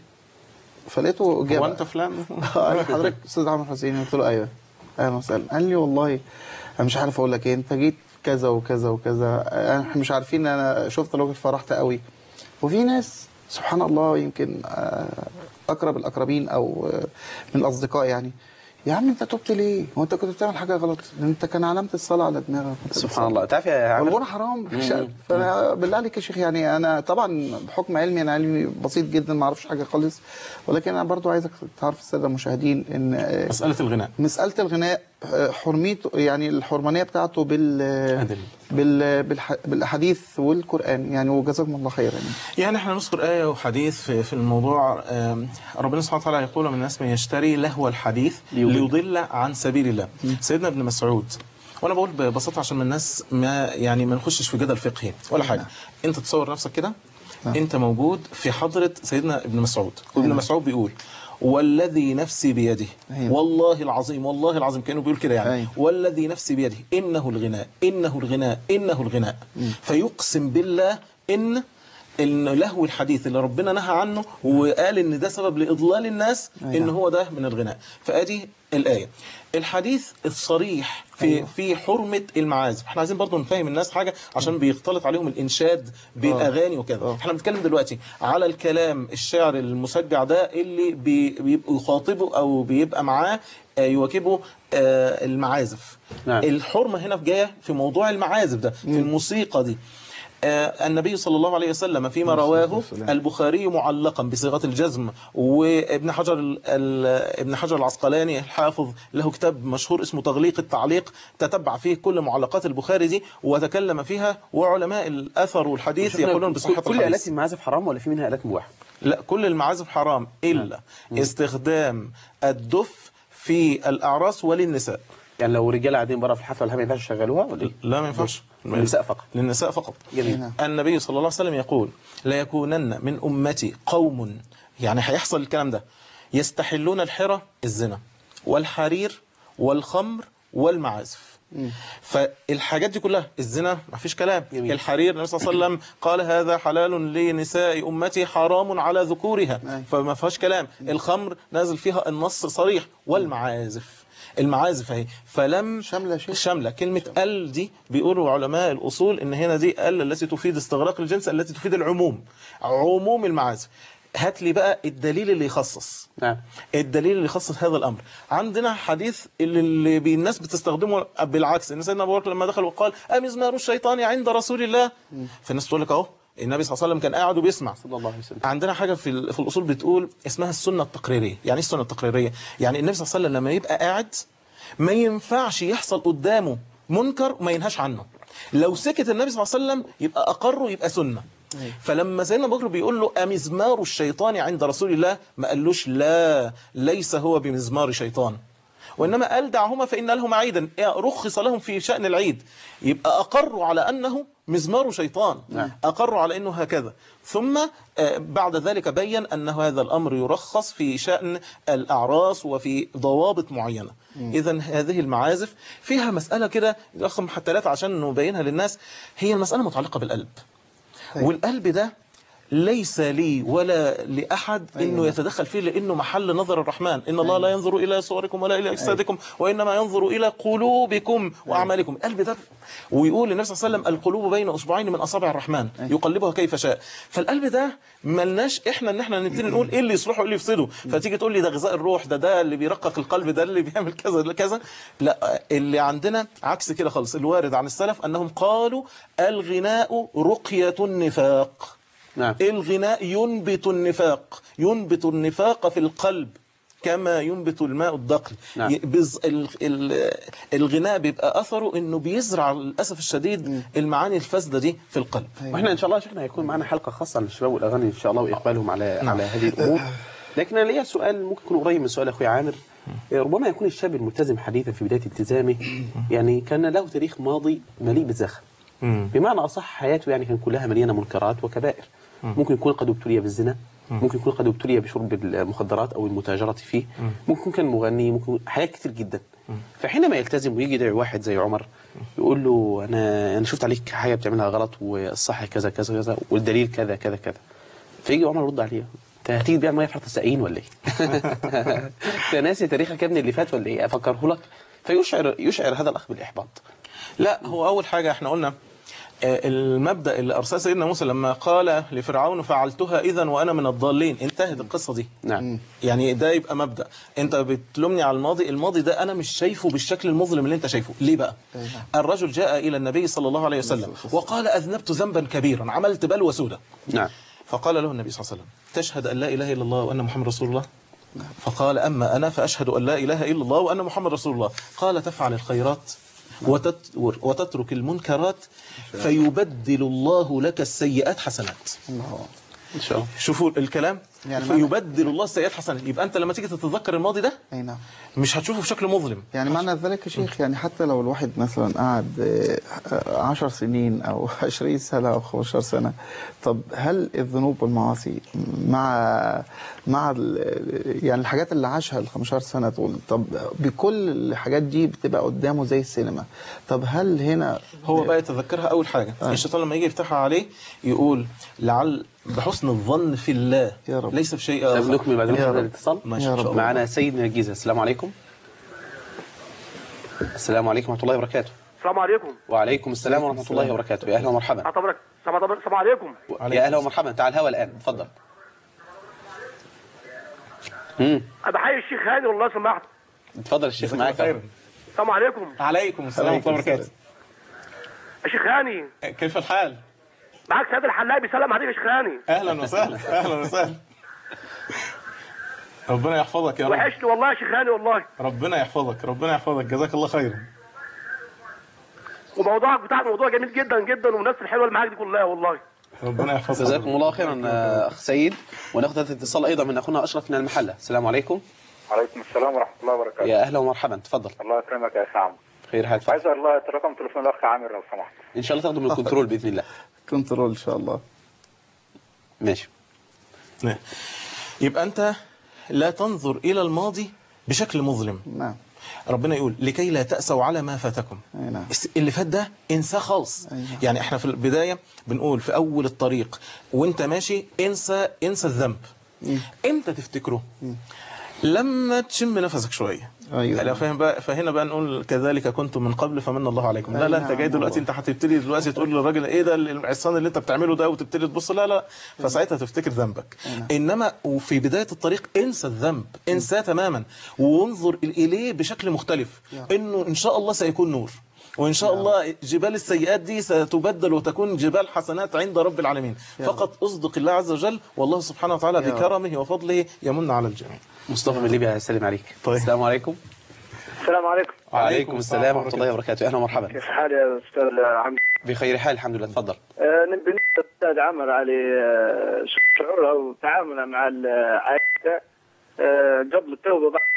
فلقيته جاب هو انت فلان قال لي حضرتك استاذ عمرو حسين قلت له ايوه اهلا وسهلا قال لي والله انا مش عارف اقول لك ايه انت جيت كذا وكذا وكذا احنا مش عارفين انا شفت الراجل فرحت قوي وفي ناس سبحان الله يمكن آه، اقرب الاقربين او آه، من الاصدقاء يعني يا عم انت تبت ليه؟ هو انت كنت بتعمل حاجه غلط؟ ده انت كان علامه الصلاه على دماغك وانت سبحان بتصلي. الله تعرف يا عامر والغنى حرام شأن. فانا بالله عليك يا شيخ يعني انا طبعا بحكم علمي انا علمي بسيط جدا ما اعرفش حاجه خالص ولكن انا برضو عايزك تعرف الساده المشاهدين ان آه، مساله الغناء مساله الغناء آه، حرميته يعني الحرمانيه بتاعته بال أدل. بال بالح- بالاحاديث والقران يعني وجزاكم الله خيرا يعني. يعني احنا نذكر آية وحديث في, في الموضوع آم، ربنا سبحانه وتعالى يقول من الناس من يشتري لهو الحديث ليضل. ليضل عن سبيل الله سيدنا ابن مسعود وانا بقول ببساطه عشان ما الناس ما يعني ما نخشش في جدل فقهي ولا حاجه انت تصور نفسك كده انت موجود في حضره سيدنا ابن مسعود وابن مسعود بيقول والذي نفسي بيده أيوة. والله العظيم والله العظيم كانه بيقول كده يعني أيوة. والذي نفسي بيده انه الغناء انه الغناء انه الغناء فيقسم بالله ان ان لهو الحديث اللي ربنا نهى عنه وقال ان ده سبب لاضلال الناس أيوة. ان هو ده من الغناء فادي الايه الحديث الصريح في أيوة. في حرمه المعازف احنا عايزين برضو نفهم الناس حاجه عشان بيختلط عليهم الانشاد بالاغاني وكده آه. احنا بنتكلم دلوقتي على الكلام الشعر المسجع ده اللي بي- بيبقى يخاطبه او بيبقى معاه آه، يواكبه آه، المعازف نعم. الحرمه هنا جايه في موضوع المعازف ده في الموسيقى دي آه، النبي صلى الله عليه وسلم فيما رواه والسلام. البخاري معلقا بصيغه الجزم وابن حجر ال- ال- ابن حجر العسقلاني الحافظ له كتاب مشهور اسمه تغليق التعليق تتبع فيه كل معلقات البخاري دي وتكلم فيها وعلماء الاثر والحديث شفنا يقولون بصحه كل الحديث آلات المعازف حرام ولا في منها آلات مباحة؟ لا كل المعازف حرام الا استخدام الدف في الاعراس وللنساء يعني لو رجاله قاعدين بره في الحفله ولا حاجه ما ينفعش يشغلوها ولا إيه؟ لا ما ينفعش للنساء فقط للنساء فقط جميل النبي صلى الله عليه وسلم يقول لا يكونن من أمتي قوم يعني هيحصل الكلام ده يستحلون الحرى الزنا والحرير والخمر والمعازف فالحاجات دي كلها الزنا ما فيش كلام جميل. الحرير النبي صلى الله عليه وسلم قال هذا حلال لنساء أمتي حرام على ذكورها أي. فما فيهاش كلام الخمر نازل فيها النص صريح والمعازف المعازف اهي فلم شاملة شيء. شامله كلمه ال دي بيقولوا علماء الاصول ان هنا دي ال التي تفيد استغراق الجنس التي تفيد العموم عموم المعازف هات لي بقى الدليل اللي يخصص نعم الدليل اللي يخصص هذا الامر عندنا حديث اللي, اللي بي- الناس بتستخدمه بالعكس ان سيدنا ابو بكر لما دخل وقال امزمار الشيطان عند رسول الله فالناس تقول لك اهو النبي صلى الله عليه وسلم كان قاعد وبيسمع صلى الله عليه وسلم عندنا حاجه في ال- في الاصول بتقول اسمها السنه التقريريه يعني ايه السنه التقريريه يعني النبي صلى الله عليه وسلم لما يبقى قاعد ما ينفعش يحصل قدامه منكر وما ينهاش عنه لو سكت النبي صلى الله عليه وسلم يبقى اقره يبقى سنه فلما سيدنا ابو بكر بيقول له امزمار الشيطان عند رسول الله ما قالوش لا ليس هو بمزمار شيطان وانما قال دعهما فان لهما عيدا رخص لهم في شان العيد يبقى اقروا على انه مزمار شيطان نعم. أقروا على أنه هكذا ثم آه، بعد ذلك بين أن هذا الأمر يرخص في شأن الأعراس وفي ضوابط معينة إذا هذه المعازف فيها مسألة كده رقم حتى لا عشان نبينها للناس هي المسألة متعلقة بالقلب أيوة. والقلب ده ليس لي ولا لأحد أيوة. إنه يتدخل فيه لأنه محل نظر الرحمن إن الله لا ينظر إلى صوركم ولا إلى أجسادكم وإنما ينظر إلى قلوبكم وأعمالكم القلب ده ويقول النبي صلى الله عليه وسلم القلوب بين أصبعين من أصابع الرحمن يقلبها كيف شاء فالقلب ده ملناش إحنا إن إحنا نبتدي نقول إيه اللي يصلحه إيه اللي يفسده فتيجي تقول لي ده غذاء الروح ده ده اللي بيرقق القلب ده اللي بيعمل كذا ده كذا لا اللي عندنا عكس كده خالص الوارد عن السلف أنهم قالوا الغناء رقية النفاق نعم الغناء ينبت النفاق ينبت النفاق في القلب كما ينبت الماء الدقل نعم. ي- بز... ال... ال... الغناء بيبقى أثره أنه بيزرع للأسف الشديد المعاني الفاسدة دي في القلب واحنا ان شاء الله يا شيخنا هيكون معنا حلقه خاصه عن الشباب والاغاني ان شاء الله واقبالهم على نعم. على هذه الامور لكن انا ليا سؤال ممكن يكون قريب من سؤال اخوي عامر ربما يكون الشاب الملتزم حديثا في بدايه التزامه يعني كان له تاريخ ماضي مليء بالزخم بمعنى اصح حياته يعني كان كلها مليانه منكرات وكبائر ممكن يكون قد ابتلي بالزنا ممكن يكون قد ابتلي بشرب المخدرات او المتاجره فيه ممكن يكون كان مغني ممكن حاجات كتير جدا فحينما يلتزم ويجي يدعي واحد زي عمر يقول له انا انا شفت عليك حاجه بتعملها غلط والصح كذا كذا كذا والدليل كذا كذا كذا فيجي عمر يرد عليه انت هتيجي تبيع ميه في حاره السقايين ولا ايه؟ انت ناسي تاريخك يا ابني اللي فات ولا ايه؟ افكره لك فيشعر يشعر هذا الاخ بالاحباط لا هو أول حاجة احنا قلنا آه، المبدأ اللي أرسل سيدنا موسى لما قال لفرعون فعلتها إذا وأنا من الضالين انتهت القصة دي نعم يعني ده يبقى مبدأ انت بتلومني على الماضي الماضي ده انا مش شايفه بالشكل المظلم اللي انت شايفه ليه بقى الرجل جاء الى النبي صلى الله عليه وسلم وقال اذنبت ذنبا كبيرا عملت بلوى سودة نعم فقال له النبي صلى الله عليه وسلم تشهد ان لا اله الا الله وان محمد رسول الله فقال اما انا فاشهد ان لا اله الا الله وان محمد رسول الله قال تفعل الخيرات وتت- وتترك المنكرات فيبدل الله لك السيئات حسنات الله ان شاء الله شوفوا الكلام يعني معنى- فيبدل الله السيئات حسنات يبقى انت لما تيجي تتذكر الماضي ده اي نعم مش هتشوفه بشكل مظلم يعني معنى ذلك يا شيخ يعني حتى لو الواحد مثلا قعد آه، آه، عشر سنين أو عشرين سنة أو خمستاشر سنة طب هل الذنوب والمعاصي مع مع ال- يعني الحاجات اللي عاشها ال 15 سنة دول طب بكل الحاجات دي بتبقى قدامه زي السينما طب هل هنا هو بقى يتذكرها اول حاجه آه. الشيطان لما يجي يفتحها عليه يقول لعل بحسن الظن في الله يا رب. ليس بشيء طيب اخر نكمل بعد يا ما رب. الاتصال ماشي يا إن شاء رب. الله. معنا سيد من الجيزة السلام عليكم السلام عليكم ورحمة الله وبركاته السلام عليكم وعليكم السلام ورحمة الله وبركاته يا أهلا ومرحبا حضرتك السلام عليكم السلام عليكم يا أهلا ومرحبا تعال الهوا الآن تفضل امم انا بحيي الشيخ هاني والله سمحت اتفضل الشيخ معاك خيرا السلام عليكم عليكم السلام ورحمه الله وبركاته يا شيخ هاني كيف الحال معاك سيد الحلاق بيسلم عليك يا شيخ هاني اهلا وسهلا اهلا وسهلا ربنا يحفظك يا رب وحشني والله يا شيخ هاني والله ربنا يحفظك ربنا يحفظك جزاك الله خيرا وموضوعك بتاعك موضوع جميل جدا جدا والناس الحلوه اللي معاك دي كلها والله ربنا يحفظك جزاكم الله خيرا آه، أخ سيد وناخذ هذا الاتصال أيضا من أخونا أشرف من المحلة السلام عليكم وعليكم السلام ورحمة الله وبركاته يا أهلا ومرحبا تفضل الله يكرمك يا سعد خير حال تفضل عايز الله رقم تليفون الأخ عامر لو سمحت إن شاء الله تاخذوا من الكنترول بإذن الله كنترول إن شاء الله ماشي نعم. يبقى انت لا تنظر الى الماضي بشكل مظلم نعم ربنا يقول لكي لا تأسوا على ما فاتكم أي نعم الس- اللي فات ده انساه خالص أيوة. يعني احنا في البداية بنقول في اول الطريق وانت ماشي انسى انسى الذنب امتى تفتكره لما تشم نفسك شويه أيوة. لا فاهم بقى فهنا بقى نقول كذلك كنتم من قبل فمن الله عليكم لا أي لا انت نعم جاي دلوقتي والله. انت هتبتدي دلوقتي تقول للراجل ايه ده العصيان اللي انت بتعمله ده وتبتدي تبص لا لا فساعتها تفتكر ذنبك انما وفي بدايه الطريق انسى الذنب انساه تماما وانظر اليه بشكل مختلف انه ان شاء الله سيكون نور وان شاء الله جبال السيئات دي ستبدل وتكون جبال حسنات عند رب العالمين فقط اصدق الله عز وجل والله سبحانه وتعالى يا رب. بكرمه وفضله يمن على الجميع مصطفى من ليبيا يسلم عليك طيب. السلام عليكم السلام عليكم وعليكم السلام ورحمة الله وبركاته أهلا ومرحبا كيف حالك يا استاذ عم بخير حال الحمد لله تفضل بالنسبه للاستاذ عمر علي آه، شعورها وتعاملها مع العائله آه، قبل التوبه بعد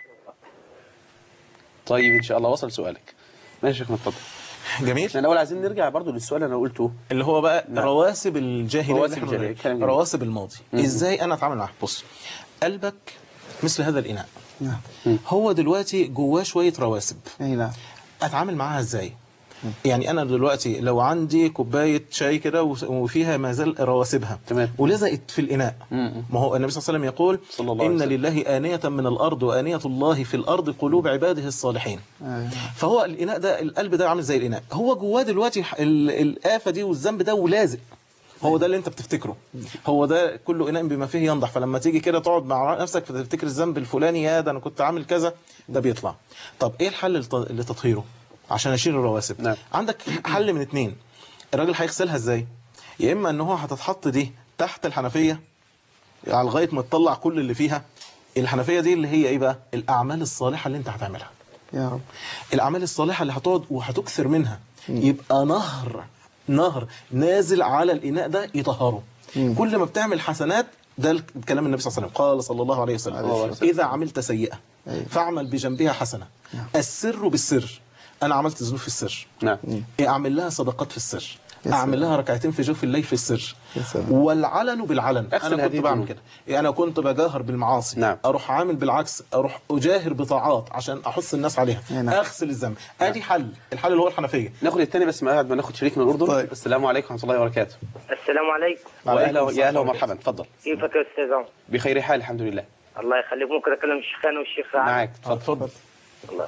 طيب إن شاء الله وصل سؤالك ماشي يا شيخنا اتفضل جميل احنا الأول عايزين نرجع برضو للسؤال اللي أنا قلته اللي هو بقى نعم. رواسب الجاهليه رواسب اللي احنا الجاهلية، بنقولها. كلام جميل. رواسب الماضي ازاي انا اتعامل معاه بص قلبك مثل هذا الاناء نعم هو دلوقتي جواه شويه رواسب أي نعم اتعامل معاها ازاي يعني انا دلوقتي لو عندي كوبايه شاي كده وس- وفيها ما زال رواسبها تمام. ولزقت في الاناء مم. ما هو النبي صلى الله عليه وسلم يقول صلى الله عليه ان وسلم. لله انيه من الارض وانيه الله في الارض قلوب عباده الصالحين أيوة. فهو الاناء ده القلب ده عامل زي الاناء هو جواه دلوقتي ح- ال- الافه دي والذنب ده ولازق هو ده اللي انت بتفتكره هو ده كل اناء بما فيه ينضح فلما تيجي كده تقعد مع نفسك فتفتكر الذنب الفلاني يا ده انا كنت عامل كذا ده بيطلع طب ايه الحل لت- لتطهيره عشان اشيل الرواسب نعم. عندك حل من اتنين الراجل هيغسلها ازاي يا اما ان هو هتتحط دي تحت الحنفيه على لغايه ما تطلع كل اللي فيها الحنفيه دي اللي هي ايه بقى الاعمال الصالحه اللي انت هتعملها يا رب الاعمال الصالحه اللي هتقعد وهتكثر منها يبقى نهر نهر نازل على الاناء ده يطهره كل ما بتعمل حسنات ده الكلام النبي صلى الله عليه وسلم قال صلى الله عليه وسلم, عليه الصلاة اذا عملت سيئه أيوة. فاعمل بجنبها حسنه السر بالسر انا عملت ذنوب في السر نعم اعمل لها صدقات في السر يا اعمل سلام. لها ركعتين في جوف الليل في السر يا سلام. والعلن بالعلن أغسل انا هذه كنت بعمل الذنوب. كده يعني انا كنت بجاهر بالمعاصي نعم. اروح عامل بالعكس اروح اجاهر بطاعات عشان احث الناس عليها يا نعم. اغسل الذنب ادي حل الحل اللي هو الحنفيه ناخد الثاني بس ما بعد ما ناخد شريك من الأردن طيب. السلام عليكم ورحمة الله وبركاته السلام عليكم وأهلا عليكم يا أهلا السلام. ومرحبا تفضل كيفك يا استاذ عمر بخير حال الحمد لله الله يخليك ممكن اكلم الشيخ هاني والشيخ عمر معاك آه، تفضل اتفضل الله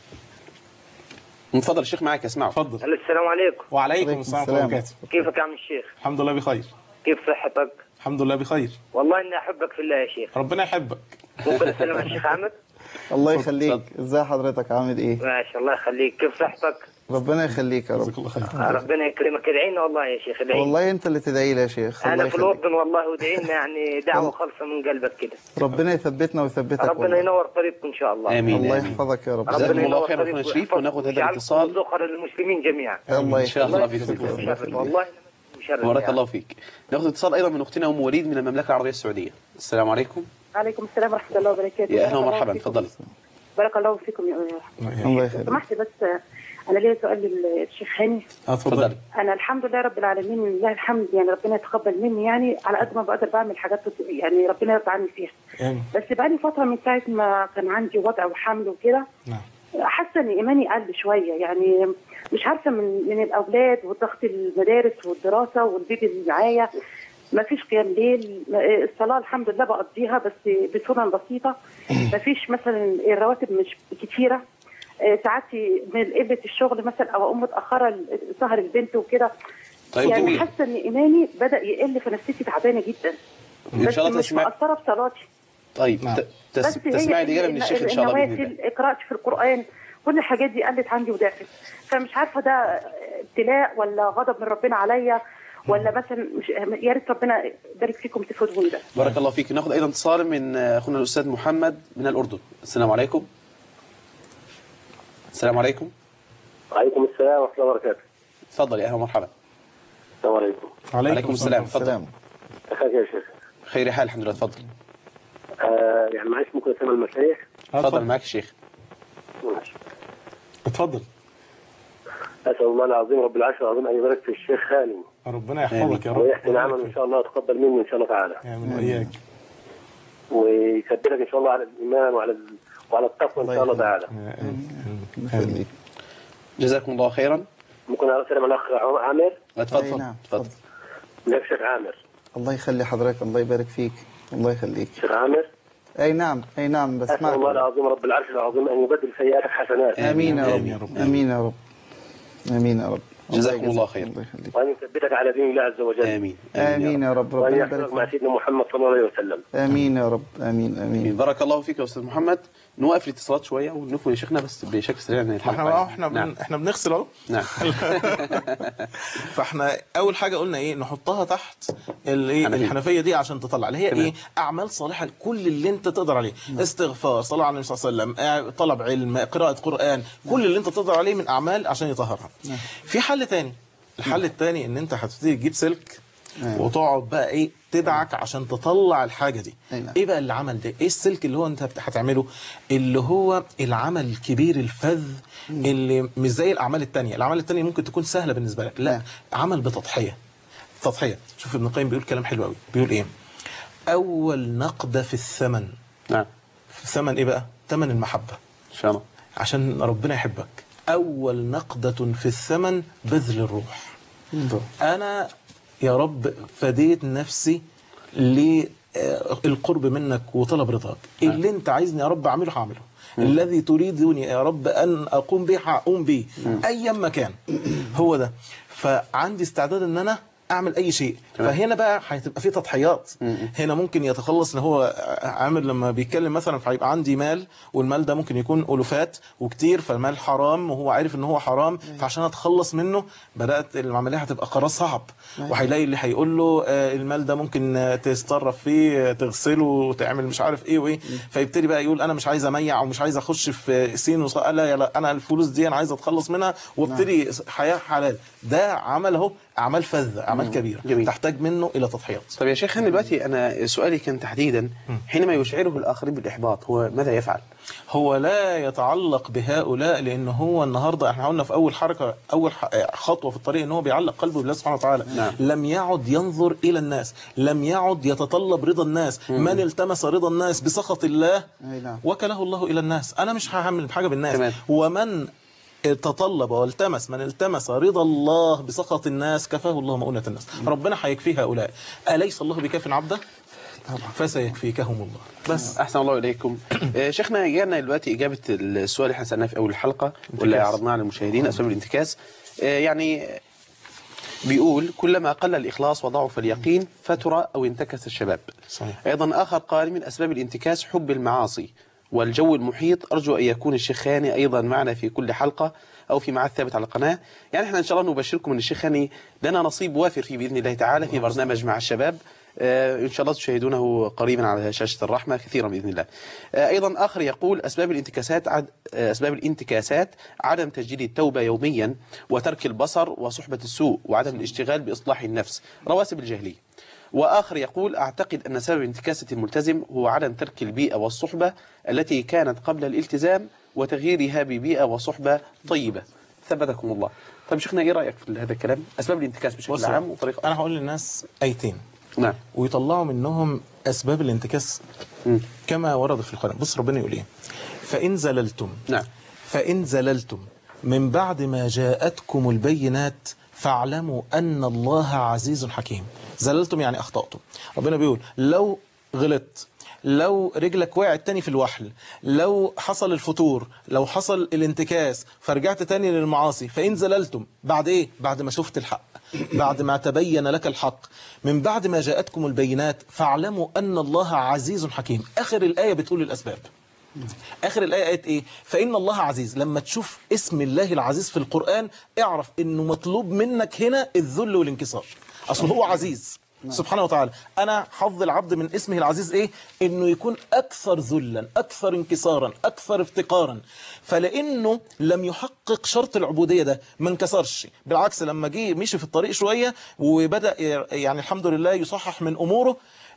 اتفضل الشيخ معاك اسمعه اتفضل السلام عليكم وعليكم عليكم السلام ورحمه الله السلام. وبركاته كيفك يا عم الشيخ الحمد لله بخير كيف صحتك الحمد لله بخير والله اني احبك في الله يا شيخ ربنا يحبك ممكن اسلم على الشيخ عامر الله يخليك ازاي حضرتك عامل ايه ماشي الله يخليك كيف صحتك ربنا يخليك يا رب جزاك الله خير ربنا يكرمك ادعينا والله يا شيخ ادعينا والله انت اللي تدعي لي يا شيخ الله انا في يخليك الاردن والله ودعينا يعني دعوه خالصه من قلبك كده ربنا يثبتنا ويثبتك ربنا والله. ينور طريقكم ان شاء الله آمين الله آمين يحفظك يا رب جزاكم الله ينور خير طريقكم أخونا شريف ويحفظكم وناخد هذا ويجعلكم الاتصال ذخر للمسلمين جميعا الله إن شاء الله يخليك. بإذن الله. والله الشر بارك يعني. الله فيك ناخذ اتصال ايضا من اختنا ام وليد من المملكه العربيه السعوديه السلام عليكم عليكم السلام ورحمة الله وبركاته يا اهلا بارك الله ومرحبا فيكم. تفضلي بارك الله فيكم يا الله لو يخليك سمحت بس أنا ليا سؤال للشيخ هاني اه اتفضلي أنا الحمد لله رب العالمين لله الحمد يعني ربنا يتقبل مني يعني على قد ما بقدر بعمل حاجات يعني ربنا يرضى عني فيها آمين. بس بقالي فترة من ساعة ما كان عندي وضع وحمل وكده نعم حاسة إن إيماني قل شوية يعني مش عارفة من من الأولاد وضغط المدارس والدراسة والبيبي اللي معايا ما فيش قيام ليل ما- الصلاة الحمد لله بقضيها بس بسنن بسيطة ما فيش مثلا الرواتب مش كتيرة آه، ساعات من قلة الشغل مثلا أو أقوم متأخرة ل- سهر البنت وكده طيب يعني جميل حاسة إن إيماني بدأ يقل فنفسيتي تعبانة جدا ان بس شاء الله مش تسمع مأثرة بصلاتي طيب نعم. ت- تس... بس هي تسمعي الاجابه من ال- الشيخ ان شاء الله باذن الله النوافل قراءتي في القرآن كل الحاجات دي قلت عندي وضعفت فمش عارفة ده ابتلاء ولا غضب من ربنا عليا ولا مثلا مش يا ريت ربنا يبارك فيكم تفوتوني ده بارك الله فيك ناخذ ايضا اتصال من اخونا الاستاذ محمد من الاردن السلام عليكم السلام عليكم وعليكم السلام ورحمة الله وبركاته. تفضل يا اهلا ومرحبا السلام عليكم. وعليكم السلام تفضل سلام أخاك يا شيخ. خير حال الحمد لله تفضل آه يعني معلش ممكن أسمع المشايخ؟ آه، تفضل معك الشيخ ماشي. اتفضل أسأل الله العظيم رب العرش العظيم أن يبارك في الشيخ خالي ربنا يحفظك يا رب ويحسن عمله إن شاء الله ويتقبل منه إن شاء الله تعالى آمين وإياك ويثبتك إن شاء الله على الإيمان وعلى ال... وعلى التقوى إن شاء الله تعالى. الله يخليك جزاكم الله خيرا ممكن أسلم على الأخ عامر؟ أي تفضل نعم تفضل تفضل لك شيخ عامر. الله يخلي حضرتك الله يبارك فيك الله يخليك شيخ عامر اي نعم اي نعم أسأل الله بسمعك العظيم رب العرش العظيم أن يبدل سيئاتك حسنات امين يا آمين يا رب رب. امين يا رب امين يا رب جزاكم يجزاك. الله خير. الله يخليك وأن يثبتك على دين الله عز وجل. امين امين يا رب وأن ربنا يحفظك يبارك مع فيك سيدنا محمد صلى الله عليه وسلم. امين يا رب امين امين امين بارك الله فيك يا استاذ محمد نوقف الاتصالات شويه ونكمل يا شيخنا بس بشكل سريع من الحلقه احنا احنا بن... نعم احنا بنغسل اهو نعم فاحنا اول حاجه قلنا ايه نحطها تحت الايه حنفية. الحنفيه دي عشان تطلع اللي هي تمام. ايه اعمال صالحه كل اللي انت تقدر عليه استغفار صلاه على النبي صلى الله عليه وسلم آه، طلب علم قراءه قران كل اللي انت تقدر عليه من اعمال عشان يطهرها في حل تاني الحل التاني ان انت هتبتدي تجيب سلك نعم. وتقعد بقى ايه تدعك عشان تطلع الحاجه دي أي نعم. ايه بقى العمل ده ايه السلك اللي هو انت بت- هتعمله اللي هو العمل الكبير الفذ اللي مش زي الاعمال التانية الاعمال التانية ممكن تكون سهله بالنسبه لك لا نعم. عمل بتضحيه تضحيه شوف ابن القيم بيقول كلام حلو قوي بيقول ايه اول نقده في الثمن نعم في الثمن ايه بقى ثمن المحبه ان شاء الله عشان ربنا يحبك اول نقده في الثمن بذل الروح انا يا رب فديت نفسي للقرب منك وطلب رضاك اللي انت عايزني يا رب اعمله هعمله الذي تريدني يا رب ان اقوم به هقوم به ايا ما كان هو ده فعندي استعداد ان انا اعمل اي شيء فهنا بقى هتبقى في تضحيات هنا ممكن يتخلص ان هو عامر لما بيتكلم مثلا فهيبقى عندي مال والمال ده ممكن يكون الوفات وكتير فالمال حرام وهو عارف ان هو حرام فعشان اتخلص منه بدات العمليه هتبقى قرار صعب وهيلاقي اللي هيقول له آه، المال ده ممكن آه، تتصرف فيه آه، تغسله وتعمل مش عارف ايه وايه فيبتدي بقى يقول انا مش عايز اميع ومش عايز اخش في سين وص... لا يا لا انا الفلوس دي انا عايز اتخلص منها وابتدي حياه حلال ده عمل اهو اعمال فذه اعمال كبيره جميل. تحتاج منه الى تضحيات طيب يا شيخ أنا دلوقتي انا سؤالي كان تحديدا حينما يشعره الاخرين بالاحباط هو ماذا يفعل؟ هو لا يتعلق بهؤلاء لان هو النهارده احنا قلنا في اول حركه اول ح- خطوه في الطريق ان هو بيعلق قلبه بالله سبحانه وتعالى نعم. لم يعد ينظر الى الناس لم يعد يتطلب رضا الناس من التمس رضا الناس بسخط الله أي نعم. وكله الله الى الناس انا مش هعمل حاجه بالناس تمام. ومن تطلب والتمس من التمس رضا الله بسخط الناس كفاه الله مؤونة الناس ربنا هيكفيه هؤلاء أليس الله بكاف عبده فسيكفيكهم الله بس احسن الله اليكم آه، شيخنا جانا دلوقتي اجابه السؤال اللي احنا سالناه في اول الحلقه واللي انتكاس. عرضناه على المشاهدين اسباب الانتكاس آه، يعني بيقول كلما قل الاخلاص وضعف اليقين فترى او انتكس الشباب صحيح. ايضا اخر قال من اسباب الانتكاس حب المعاصي والجو المحيط ارجو ان يكون الشيخ هاني ايضا معنا في كل حلقه او في ميعاد ثابت على القناه يعني احنا ان شاء الله نبشركم ان الشيخ هاني لنا نصيب وافر فيه باذن الله تعالى في برنامج مع الشباب آه، إن شاء الله تشاهدونه قريبا على شاشة الرحمة كثيرا بإذن الله آه، أيضا آخر يقول أسباب الانتكاسات عد... آه، أسباب الانتكاسات عدم تجديد التوبة يوميا وترك البصر وصحبة السوء وعدم الاشتغال بإصلاح النفس رواسب الجاهلية وآخر يقول أعتقد أن سبب انتكاسة الملتزم هو عدم ترك البيئة والصحبة التي كانت قبل الالتزام وتغييرها ببيئة وصحبة طيبة ثبتكم الله طيب شيخنا إيه رأيك في هذا الكلام أسباب الانتكاس بشكل بص عام وطريقة انا هقول للناس ايتين نعم ويطلعوا منهم اسباب الانتكاس كما ورد في القران بص ربنا يقول ايه فان زللتم نعم فان زللتم من بعد ما جاءتكم البينات فاعلموا ان الله عزيز حكيم زللتم يعني اخطاتم ربنا بيقول لو غلطت لو رجلك وقعت تاني في الوحل لو حصل الفتور لو حصل الانتكاس فرجعت تاني للمعاصي فإن زللتم بعد إيه؟ بعد ما شفت الحق بعد ما تبين لك الحق من بعد ما جاءتكم البينات فاعلموا أن الله عزيز حكيم آخر الآية بتقول الأسباب آخر الآية قالت إيه؟ فإن الله عزيز لما تشوف اسم الله العزيز في القرآن اعرف إنه مطلوب منك هنا الذل والانكسار أصل هو عزيز سبحانه وتعالى أنا حظ العبد من اسمه العزيز إيه؟ إنه يكون أكثر ذلا أكثر انكسارا أكثر افتقارا فلأنه لم يحقق شرط العبودية ده ما انكسرش بالعكس لما جه مشي في الطريق شوية وبدأ يعني الحمد لله يصحح من أموره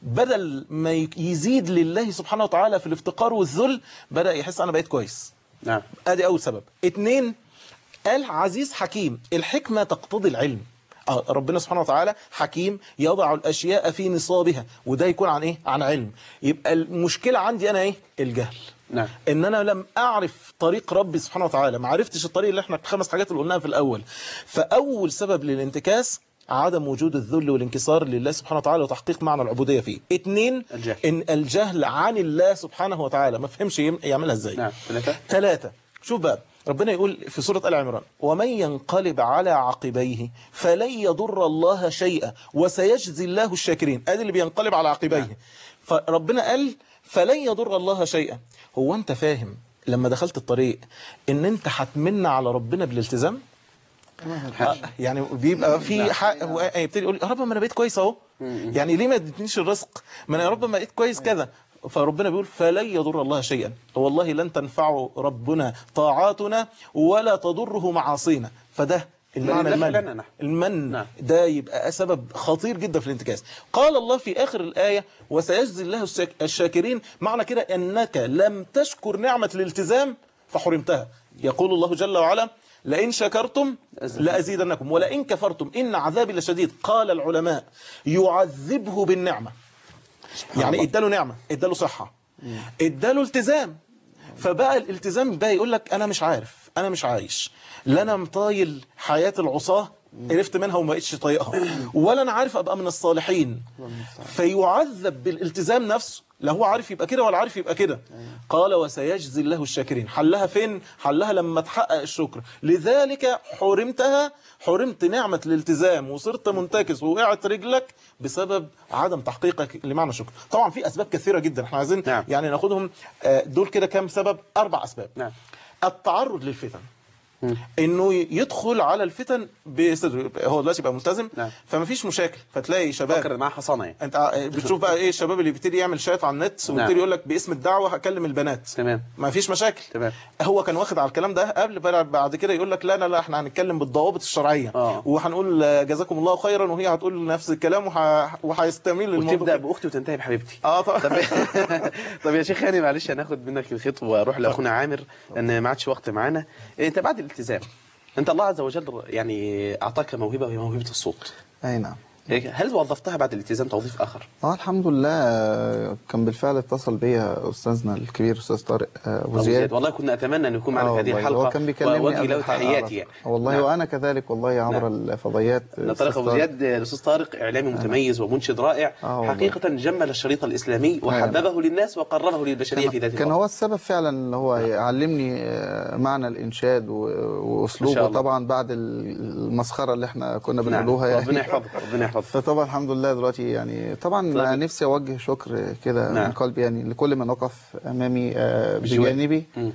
بدل ما يزيد لله سبحانه وتعالى في الافتقار والذل بدأ يحس أنا بقيت كويس نعم ادي اول سبب اتنين قال عزيز حكيم الحكمة تقتضي العلم آه، ربنا سبحانه وتعالى حكيم يضع الاشياء في نصابها وده يكون عن ايه عن علم يبقى المشكلة عندي انا ايه الجهل نعم ان انا لم اعرف طريق ربي سبحانه وتعالى ما عرفتش الطريق اللي احنا الخمس حاجات اللي قلناها في الاول فاول سبب للانتكاس عدم وجود الذل والانكسار لله سبحانه وتعالى وتحقيق معنى العبودية فيه اتنين الجهل. ان الجهل عن الله سبحانه وتعالى ما فهمش يم- يعملها ازاي نعم ثلاثة ثلاثة شوف بقى ربنا يقول في سورة آل عمران ومن ينقلب على عقبيه فلن يضر الله شيئا وسيجزي الله الشاكرين ادي اللي بينقلب على عقبيه فربنا قال فلن يضر الله شيئا هو انت فاهم لما دخلت الطريق ان انت هتمن على ربنا بالالتزام آه، يعني بيبقى في حق هو يبتدي يقول يا رب ما انا بقيت كويس اهو يعني ليه ما ادتنيش الرزق ما انا يا رب ما بقيت كويس كذا فربنا بيقول فلن يضر الله شيئا والله لن تنفع ربنا طاعاتنا ولا تضره معاصينا فده المعنى الدفع المن لنا نحن. المن نعم. ده يبقى سبب خطير جدا في الانتكاس قال الله في آخر الآية وسيجزي الله الشاك- الشاكرين معنى كده أنك لم تشكر نعمة الالتزام فحرمتها يقول الله جل وعلا لئن شكرتم لأزيدنكم ولئن كفرتم إن عذابي لشديد قال العلماء يعذبه بالنعمة يعني اداله نعمة اداله صحة اداله التزام فبقى الالتزام بقى يقول لك انا مش عارف انا مش عايش لا انا مطايل حياة العصاة عرفت منها وما بقتش طايقها ولا انا عارف ابقى من الصالحين فيعذب بالالتزام نفسه لا هو عارف يبقى كده ولا عارف يبقى كده قال وسيجزي الله الشاكرين حلها فين حلها لما تحقق الشكر لذلك حرمتها حرمت نعمة الالتزام وصرت منتكس ووقعت رجلك بسبب عدم تحقيقك لمعنى الشكر طبعا في اسباب كثيرة جدا احنا عايزين نعم. يعني ناخدهم آه، دول كده كام سبب اربع اسباب نعم التعرض للفتن انه يدخل على الفتن بصدره هو دلوقتي يبقى ملتزم نعم. فما فيش مشاكل فتلاقي شباب فكر معاه حصانة يعني انت ع- بتشوف بقى ايه الشباب اللي بيبتدي يعمل شات على النت نعم. ويبتدي يقول لك باسم الدعوه هكلم البنات تمام ما فيش مشاكل تمام. هو كان واخد على الكلام ده قبل بقى بعد كده يقول لك لا لا لا احنا هنتكلم بالضوابط الشرعيه آه. وهنقول آه، جزاكم الله خيرا وهي هتقول نفس الكلام وه... وهيستميل للموضوع وتبدا باختي وتنتهي بحبيبتي اه طبعا طب طب يا شيخ هاني معلش هناخد منك الخيط واروح لاخونا عامر لان ما عادش وقت معانا انت بعد الالتزام انت الله عز وجل يعني اعطاك موهبه وهي موهبه الصوت اي نعم هل وظفتها بعد الالتزام توظيف اخر؟ اه الحمد لله آه، كان بالفعل اتصل بيا استاذنا الكبير استاذ طارق آه، ابو أبو زياد والله كنا اتمنى ان يكون معنا آه في هذه والله، الحلقه هو كان بيكلمني ووجه قبل له الحلقة تحياتي على يعني طول. والله نعم. وانا كذلك والله عبر نعم. الفضائيات ان أستاذ طارق ابو طارق. زياد الاستاذ طارق اعلامي متميز ومنشد رائع آه والله. حقيقه جمل الشريط الاسلامي وحببه للناس وقربه للبشريه في ذات كان الوقت هو السبب فعلا اللي هو علمني آه، معنى الانشاد و- ما شاء واسلوبه الله. طبعا بعد المسخره اللي احنا كنا نعم بنقولوها يعني ربنا يحفظك ربنا يحفظك فطبعا الحمد لله دلوقتي يعني طبعا طيب. أنا نفسي اوجه شكر كده نعم. من قلبي يعني لكل من وقف امامي آه، بجوار. بجانبي مم.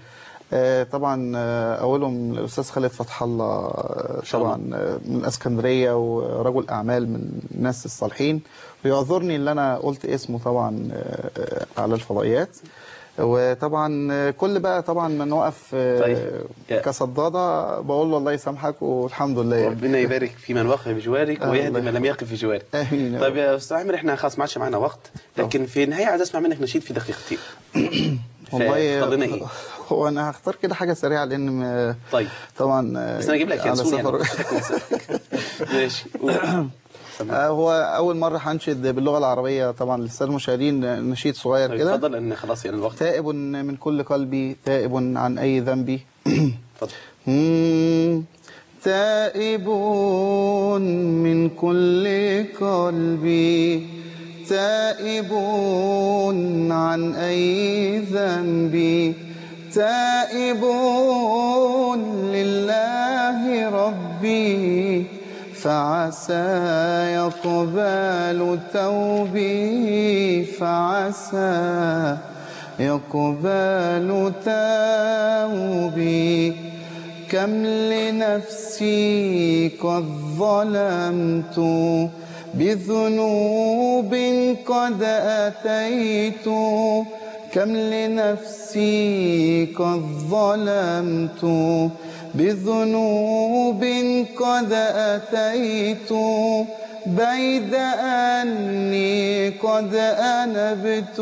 آه، طبعا آه، اولهم الاستاذ خالد فتح الله آه، طبعا آه، من اسكندريه ورجل اعمال من الناس الصالحين ويعذرني اللي انا قلت اسمه طبعا آه، آه، على الفضائيات وطبعا آه، كل بقى طبعا من وقف آه، طيب. يا- كصداده بقول له الله يسامحك والحمد لله يعني. ربنا يبارك في من وقف بجوارك آه، ويهدي الله من لم يقف في جوارك امين يا طيب رب. يا استاذ عامر احنا خلاص ما عادش معانا وقت لكن في النهايه عايز اسمع منك نشيد في دقيقتين والله فاختار لنا ايه؟ هو انا هختار كده حاجه سريعه لان م- طيب طبعا آه، بس انا اجيب لك على ينسون يعني سفر ماشي قول. آه، هو اول مره هنشد باللغه العربيه طبعا للساده المشاهدين آه، نشيد صغير طيب كده اتفضل لان خلاص يعني الوقت تائب من كل قلبي تائب عن اي ذنب اتفضل مم. تائب من كل قلبي تائب عن أي ذنب تائب لله ربي فعسى يقبل توبي فعسى يقبل توبي كم لنفسي قد ظلمت بذنوب قد أتيت كم لنفسي قد ظلمت بذنوب قد أتيت بيد أني قد أنبت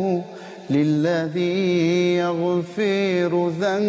للذي يغفر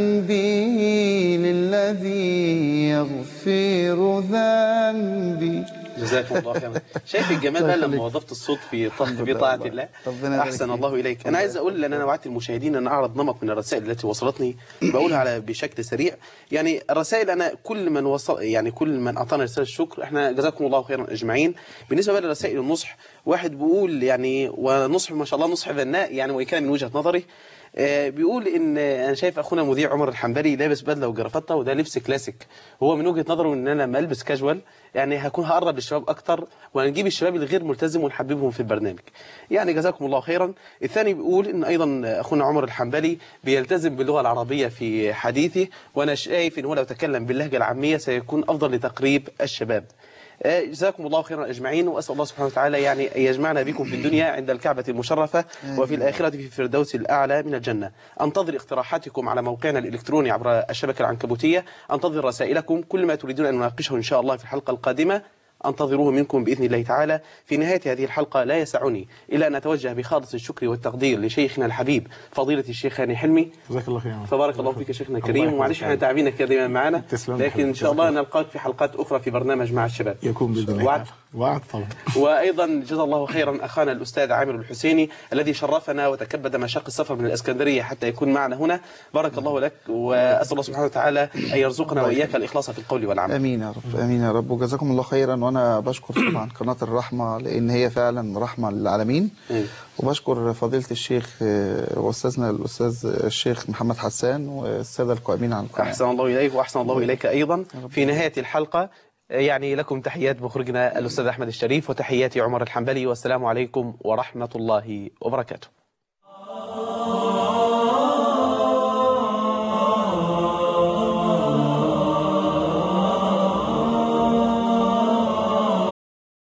ذنبي للذي يغفر ذنبي جزاكم الله خيرا شايف الجمال بقى لما وظفت الصوت في طاعة في طاعة الله ربنا يبارك احسن فيك. الله اليك انا عايز اقول لان انا وعدت المشاهدين ان اعرض نمط من الرسائل التي وصلتني بقولها على بشكل سريع يعني الرسائل انا كل من وصل يعني كل من اعطانا رساله الشكر احنا جزاكم الله خيرا اجمعين بالنسبه بقى لرسائل النصح واحد بيقول يعني ونصح ما شاء الله نصح بناء يعني وان كان من وجهه نظري آه، بيقول ان انا شايف اخونا مذيع عمر الحنبلي لابس بدله وجرافته وده لبس كلاسيك هو من وجهه نظره ان انا لما البس كاجوال يعني هكون هقرب للشباب اكتر وهنجيب الشباب الغير ملتزم ونحببهم في البرنامج يعني جزاكم الله خيرا الثاني بيقول ان ايضا اخونا عمر الحنبلي بيلتزم باللغه العربيه في حديثه وانا شايف ان هو لو تكلم باللهجه العاميه سيكون افضل لتقريب الشباب آه، جزاكم الله خيرا اجمعين واسال الله سبحانه وتعالى يعني ان يجمعنا بكم في الدنيا عند الكعبه المشرفه وفي الاخره في الفردوس الاعلى من الجنه. انتظر اقتراحاتكم على موقعنا الالكتروني عبر الشبكه العنكبوتيه، انتظر رسائلكم كل ما تريدون ان نناقشه ان شاء الله في الحلقه القادمه. انتظروه منكم باذن الله تعالى. في نهايه هذه الحلقه لا يسعني الا ان اتوجه بخالص الشكر والتقدير لشيخنا الحبيب فضيله الشيخ هاني حلمي جزاك الله خير فبارك الله فيك يا شيخنا الله الكريم يحفظك ومعلش احنا يا رب. تعبينك كده دايما معنا تسلم لي لكن ان حبيبي. شاء الله نلقاك في حلقات اخرى في برنامج مع الشباب يكون باذن الله وعد. تعالى. وعد طبعا وايضا جزا الله خيرا اخانا الاستاذ عامر الحسيني الذي شرفنا وتكبد مشاق السفر من الاسكندريه حتى يكون معنا هنا بارك الله لك واسال الله سبحانه وتعالى ان يرزقنا واياك الاخلاص في القول والعمل امين يا رب امين يا رب وجزاكم الله خيرا وانا بشكر طبعا قناه الرحمه لان هي فعلا رحمه للعالمين أيوة. وبشكر فضيله الشيخ آه، واستاذنا الاستاذ الشيخ محمد حسان والساده القائمين على القناه احسن الله اليك واحسن الله اليك ايضا في نهايه الحلقه يعني لكم تحيات مخرجنا الاستاذ احمد الشريف وتحياتي عمر الحنبلي والسلام عليكم ورحمه الله وبركاته